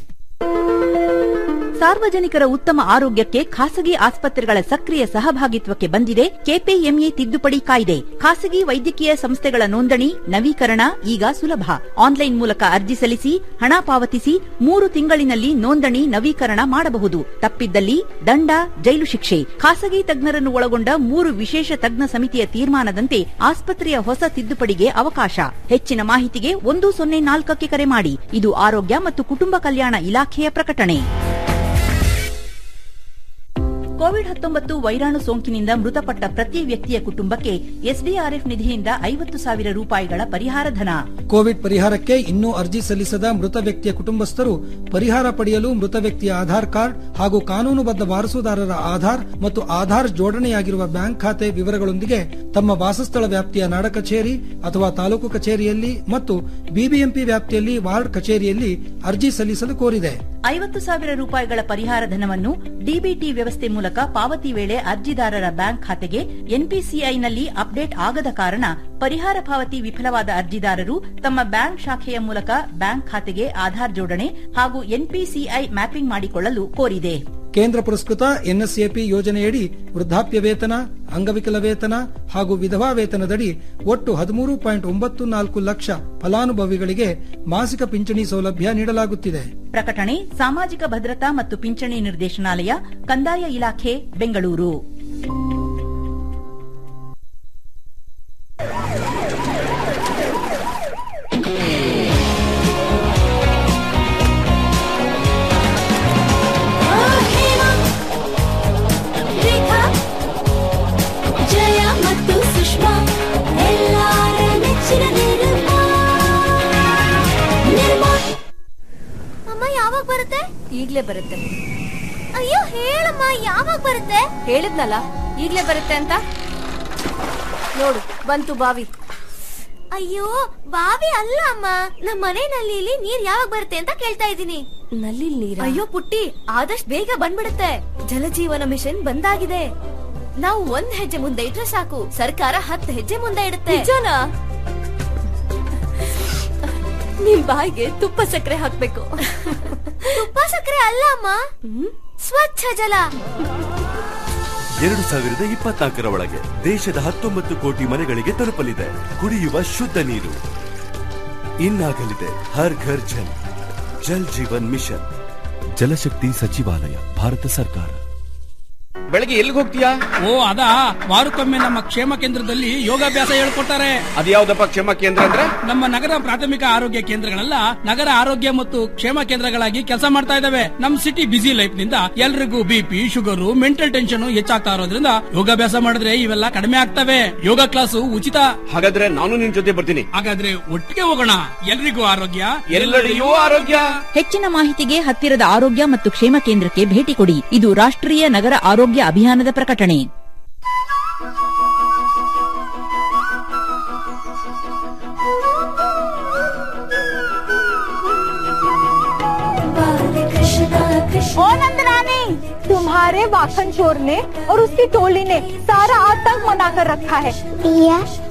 ಸಾರ್ವಜನಿಕರ ಉತ್ತಮ ಆರೋಗ್ಯಕ್ಕೆ ಖಾಸಗಿ ಆಸ್ಪತ್ರೆಗಳ ಸಕ್ರಿಯ ಸಹಭಾಗಿತ್ವಕ್ಕೆ ಬಂದಿದೆ ಕೆಪಿಎಂಇ ತಿದ್ದುಪಡಿ ಕಾಯ್ದೆ ಖಾಸಗಿ ವೈದ್ಯಕೀಯ ಸಂಸ್ಥೆಗಳ ನೋಂದಣಿ ನವೀಕರಣ ಈಗ ಸುಲಭ ಆನ್ಲೈನ್ ಮೂಲಕ ಅರ್ಜಿ ಸಲ್ಲಿಸಿ ಹಣ ಪಾವತಿಸಿ ಮೂರು ತಿಂಗಳಿನಲ್ಲಿ ನೋಂದಣಿ ನವೀಕರಣ ಮಾಡಬಹುದು ತಪ್ಪಿದ್ದಲ್ಲಿ ದಂಡ ಜೈಲು ಶಿಕ್ಷೆ ಖಾಸಗಿ ತಜ್ಞರನ್ನು ಒಳಗೊಂಡ ಮೂರು ವಿಶೇಷ ತಜ್ಞ ಸಮಿತಿಯ ತೀರ್ಮಾನದಂತೆ ಆಸ್ಪತ್ರೆಯ ಹೊಸ ತಿದ್ದುಪಡಿಗೆ ಅವಕಾಶ ಹೆಚ್ಚಿನ ಮಾಹಿತಿಗೆ ಒಂದು ಸೊನ್ನೆ ನಾಲ್ಕಕ್ಕೆ ಕರೆ ಮಾಡಿ ಇದು ಆರೋಗ್ಯ ಮತ್ತು ಕುಟುಂಬ ಕಲ್ಯಾಣ ಇಲಾಖೆಯ ಪ್ರಕಟಣೆ ಕೋವಿಡ್ ಹತ್ತೊಂಬತ್ತು ವೈರಾಣು ಸೋಂಕಿನಿಂದ ಮೃತಪಟ್ಟ ಪ್ರತಿ ವ್ಯಕ್ತಿಯ ಕುಟುಂಬಕ್ಕೆ ಎಸ್ಡಿಆರ್ಎಫ್ ನಿಧಿಯಿಂದ ಐವತ್ತು ಸಾವಿರ ರೂಪಾಯಿಗಳ ಪರಿಹಾರ ಧನ ಕೋವಿಡ್ ಪರಿಹಾರಕ್ಕೆ ಇನ್ನೂ ಅರ್ಜಿ ಸಲ್ಲಿಸದ ಮೃತ ವ್ಯಕ್ತಿಯ ಕುಟುಂಬಸ್ಥರು ಪರಿಹಾರ ಪಡೆಯಲು ಮೃತ ವ್ಯಕ್ತಿಯ ಆಧಾರ್ ಕಾರ್ಡ್ ಹಾಗೂ ಕಾನೂನುಬದ್ಧ ವಾರಸುದಾರರ ಆಧಾರ್ ಮತ್ತು ಆಧಾರ್ ಜೋಡಣೆಯಾಗಿರುವ ಬ್ಯಾಂಕ್ ಖಾತೆ ವಿವರಗಳೊಂದಿಗೆ ತಮ್ಮ ವಾಸಸ್ಥಳ ವ್ಯಾಪ್ತಿಯ ನಾಡ ಕಚೇರಿ ಅಥವಾ ತಾಲೂಕು ಕಚೇರಿಯಲ್ಲಿ ಮತ್ತು ಬಿಬಿಎಂಪಿ ವ್ಯಾಪ್ತಿಯಲ್ಲಿ ವಾರ್ಡ್ ಕಚೇರಿಯಲ್ಲಿ ಅರ್ಜಿ ಸಲ್ಲಿಸಲು ಕೋರಿದೆ ಐವತ್ತು ಸಾವಿರ ರೂಪಾಯಿಗಳ ಪರಿಹಾರ ಧನವನ್ನು ಡಿಬಿಟಿ ವ್ಯವಸ್ಥೆ ಮೂಲಕ ಪಾವತಿ ವೇಳೆ ಅರ್ಜಿದಾರರ ಬ್ಯಾಂಕ್ ಖಾತೆಗೆ ಎನ್ಪಿಸಿಐನಲ್ಲಿ ಅಪ್ಡೇಟ್ ಆಗದ ಕಾರಣ ಪರಿಹಾರ ಪಾವತಿ ವಿಫಲವಾದ ಅರ್ಜಿದಾರರು ತಮ್ಮ ಬ್ಯಾಂಕ್ ಶಾಖೆಯ ಮೂಲಕ ಬ್ಯಾಂಕ್ ಖಾತೆಗೆ ಆಧಾರ್ ಜೋಡಣೆ ಹಾಗೂ ಎನ್ಪಿಸಿಐ ಮ್ಯಾಪಿಂಗ್ ಮಾಡಿಕೊಳ್ಳಲು ಕೋರಿದೆ ಕೇಂದ್ರ ಪುರಸ್ಕೃತ ಎನ್ಎಸ್ಎಪಿ ಯೋಜನೆಯಡಿ ವೃದ್ಧಾಪ್ಯ ವೇತನ ಅಂಗವಿಕಲ ವೇತನ ಹಾಗೂ ವಿಧವಾ ವೇತನದಡಿ ಒಟ್ಟು ಹದಿಮೂರು ಪಾಯಿಂಟ್ ಒಂಬತ್ತು ನಾಲ್ಕು ಲಕ್ಷ ಫಲಾನುಭವಿಗಳಿಗೆ ಮಾಸಿಕ ಪಿಂಚಣಿ ಸೌಲಭ್ಯ ನೀಡಲಾಗುತ್ತಿದೆ ಪ್ರಕಟಣೆ ಸಾಮಾಜಿಕ ಭದ್ರತಾ ಮತ್ತು ಪಿಂಚಣಿ ನಿರ್ದೇಶನಾಲಯ ಕಂದಾಯ ಇಲಾಖೆ ಬೆಂಗಳೂರು ರೇಖಾ ಜಯ ಮತ್ತು ಸುಷ್ಮಾ ಎಲ್ಲಾರ ನೆಚ್ಚಿನ ನಿರ್ಮಾ ನಿರ್ಮಾ ಅಮ್ಮ ಯಾವಾಗ ಬರುತ್ತೆ ಈಗ್ಲೇ ಬರುತ್ತೆ ಅಯ್ಯೋ ಹೇಳಮ್ಮ ಯಾವಾಗ ಬರುತ್ತೆ ಹೇಳಿದ್ನಲ್ಲ ಈಗ್ಲೇ ಬರುತ್ತೆ ಅಂತ ನೋಡು ಬಂತು ಬಾವಿ ಅಯ್ಯೋ ಬಾವಿ ಅಲ್ಲ ಅಮ್ಮ ನಮ್ಮ ಮನೆ ನಲ್ಲಿಲಿ ನೀರ್ ಯಾವಾಗ ಬರುತ್ತೆ ಅಂತ ಕೇಳ್ತಾ ಇದ್ದೀನಿ ನಲ್ಲಿ ನೀರ ಅಯ್ಯೋ ಪುಟ್ಟಿ ಆದಷ್ಟು ಬೇಗ ಬಂದ್ಬಿಡುತ್ತೆ ಜಲಜೀವನ ಮಿಷನ್ ಬಂದಾಗಿದೆ ನಾವು ಒಂದ್ ಹೆಜ್ಜೆ ಮುಂದೆ ಇಟ್ರೆ ಸಾಕು ಸರ್ಕಾರ ಹತ್ತು ಹೆಜ್ಜೆ ಮುಂದೆ ಇಡುತ್ತೆ ನಿಜನಾ? ನಿಮ್ ಬಾಯಿಗೆ ತುಪ್ಪ ಸಕ್ಕರೆ ಹಾಕ್ಬೇಕು ತುಪ್ಪ ಸಕ್ಕರೆ ಅಲ್ಲ ಅಮ್ಮ ಸ್ವಚ್ಛ ಜಲ ಎರಡು ಸಾವಿರದ ಇಪ್ಪತ್ನಾಲ್ಕರ ಒಳಗೆ ದೇಶದ ಹತ್ತೊಂಬತ್ತು ಕೋಟಿ ಮನೆಗಳಿಗೆ ತಲುಪಲಿದೆ ಕುಡಿಯುವ ಶುದ್ಧ ನೀರು ಇನ್ನಾಗಲಿದೆ ಹರ್ ಘರ್ ಜಲ್ ಜಲ್ ಜೀವನ್ ಮಿಷನ್ ಜಲಶಕ್ತಿ ಸಚಿವಾಲಯ ಭಾರತ ಸರ್ಕಾರ ಬೆಳಗ್ಗೆ ಎಲ್ಲಿಗೆ ಹೋಗ್ತೀಯಾ ಓ ಅದಾ ವಾರಕ್ಕೊಮ್ಮೆ ನಮ್ಮ ಕ್ಷೇಮ ಕೇಂದ್ರದಲ್ಲಿ ಯೋಗಾಭ್ಯಾಸ ಹೇಳ್ಕೊಡ್ತಾರೆ ಅದ್ಯಾವ್ದಪ್ಪ ಕ್ಷೇಮ ಕೇಂದ್ರ ಅಂದ್ರೆ ನಮ್ಮ ನಗರ ಪ್ರಾಥಮಿಕ ಆರೋಗ್ಯ ಕೇಂದ್ರಗಳೆಲ್ಲ ನಗರ ಆರೋಗ್ಯ ಮತ್ತು ಕ್ಷೇಮ ಕೇಂದ್ರಗಳಾಗಿ ಕೆಲಸ ಮಾಡ್ತಾ ಇದಾವೆ ನಮ್ ಸಿಟಿ ಬಿಸಿ ಲೈಫ್ ನಿಂದ ಎಲ್ರಿಗೂ ಬಿಪಿ ಶುಗರ್ ಮೆಂಟಲ್ ಟೆನ್ಷನ್ ಹೆಚ್ಚಾಗ್ತಾ ಇರೋದ್ರಿಂದ ಯೋಗಾಭ್ಯಾಸ ಮಾಡಿದ್ರೆ ಇವೆಲ್ಲ ಕಡಿಮೆ ಆಗ್ತವೆ ಯೋಗ ಕ್ಲಾಸು ಉಚಿತ ಹಾಗಾದ್ರೆ ನಾನು ನಿನ್ ಜೊತೆ ಬರ್ತೀನಿ ಹಾಗಾದ್ರೆ ಒಟ್ಟಿಗೆ ಹೋಗೋಣ ಎಲ್ರಿಗೂ ಆರೋಗ್ಯ ಎಲ್ಲೆಡೆಯೂ ಆರೋಗ್ಯ ಹೆಚ್ಚಿನ ಮಾಹಿತಿಗೆ ಹತ್ತಿರದ ಆರೋಗ್ಯ ಮತ್ತು ಕ್ಷೇಮ ಕೇಂದ್ರಕ್ಕೆ ಭೇಟಿ ಕೊಡಿ ಇದು ರಾಷ್ಟ್ರೀಯ ನಗರ ಆರೋಗ್ಯ ಅಭಿಯಾನದ ಪ್ರಕಟಣೆ ओ नंदरानी तुम्हारे वाखन चोर ने और उसकी टोली ने सारा आतंक मना कर रखा है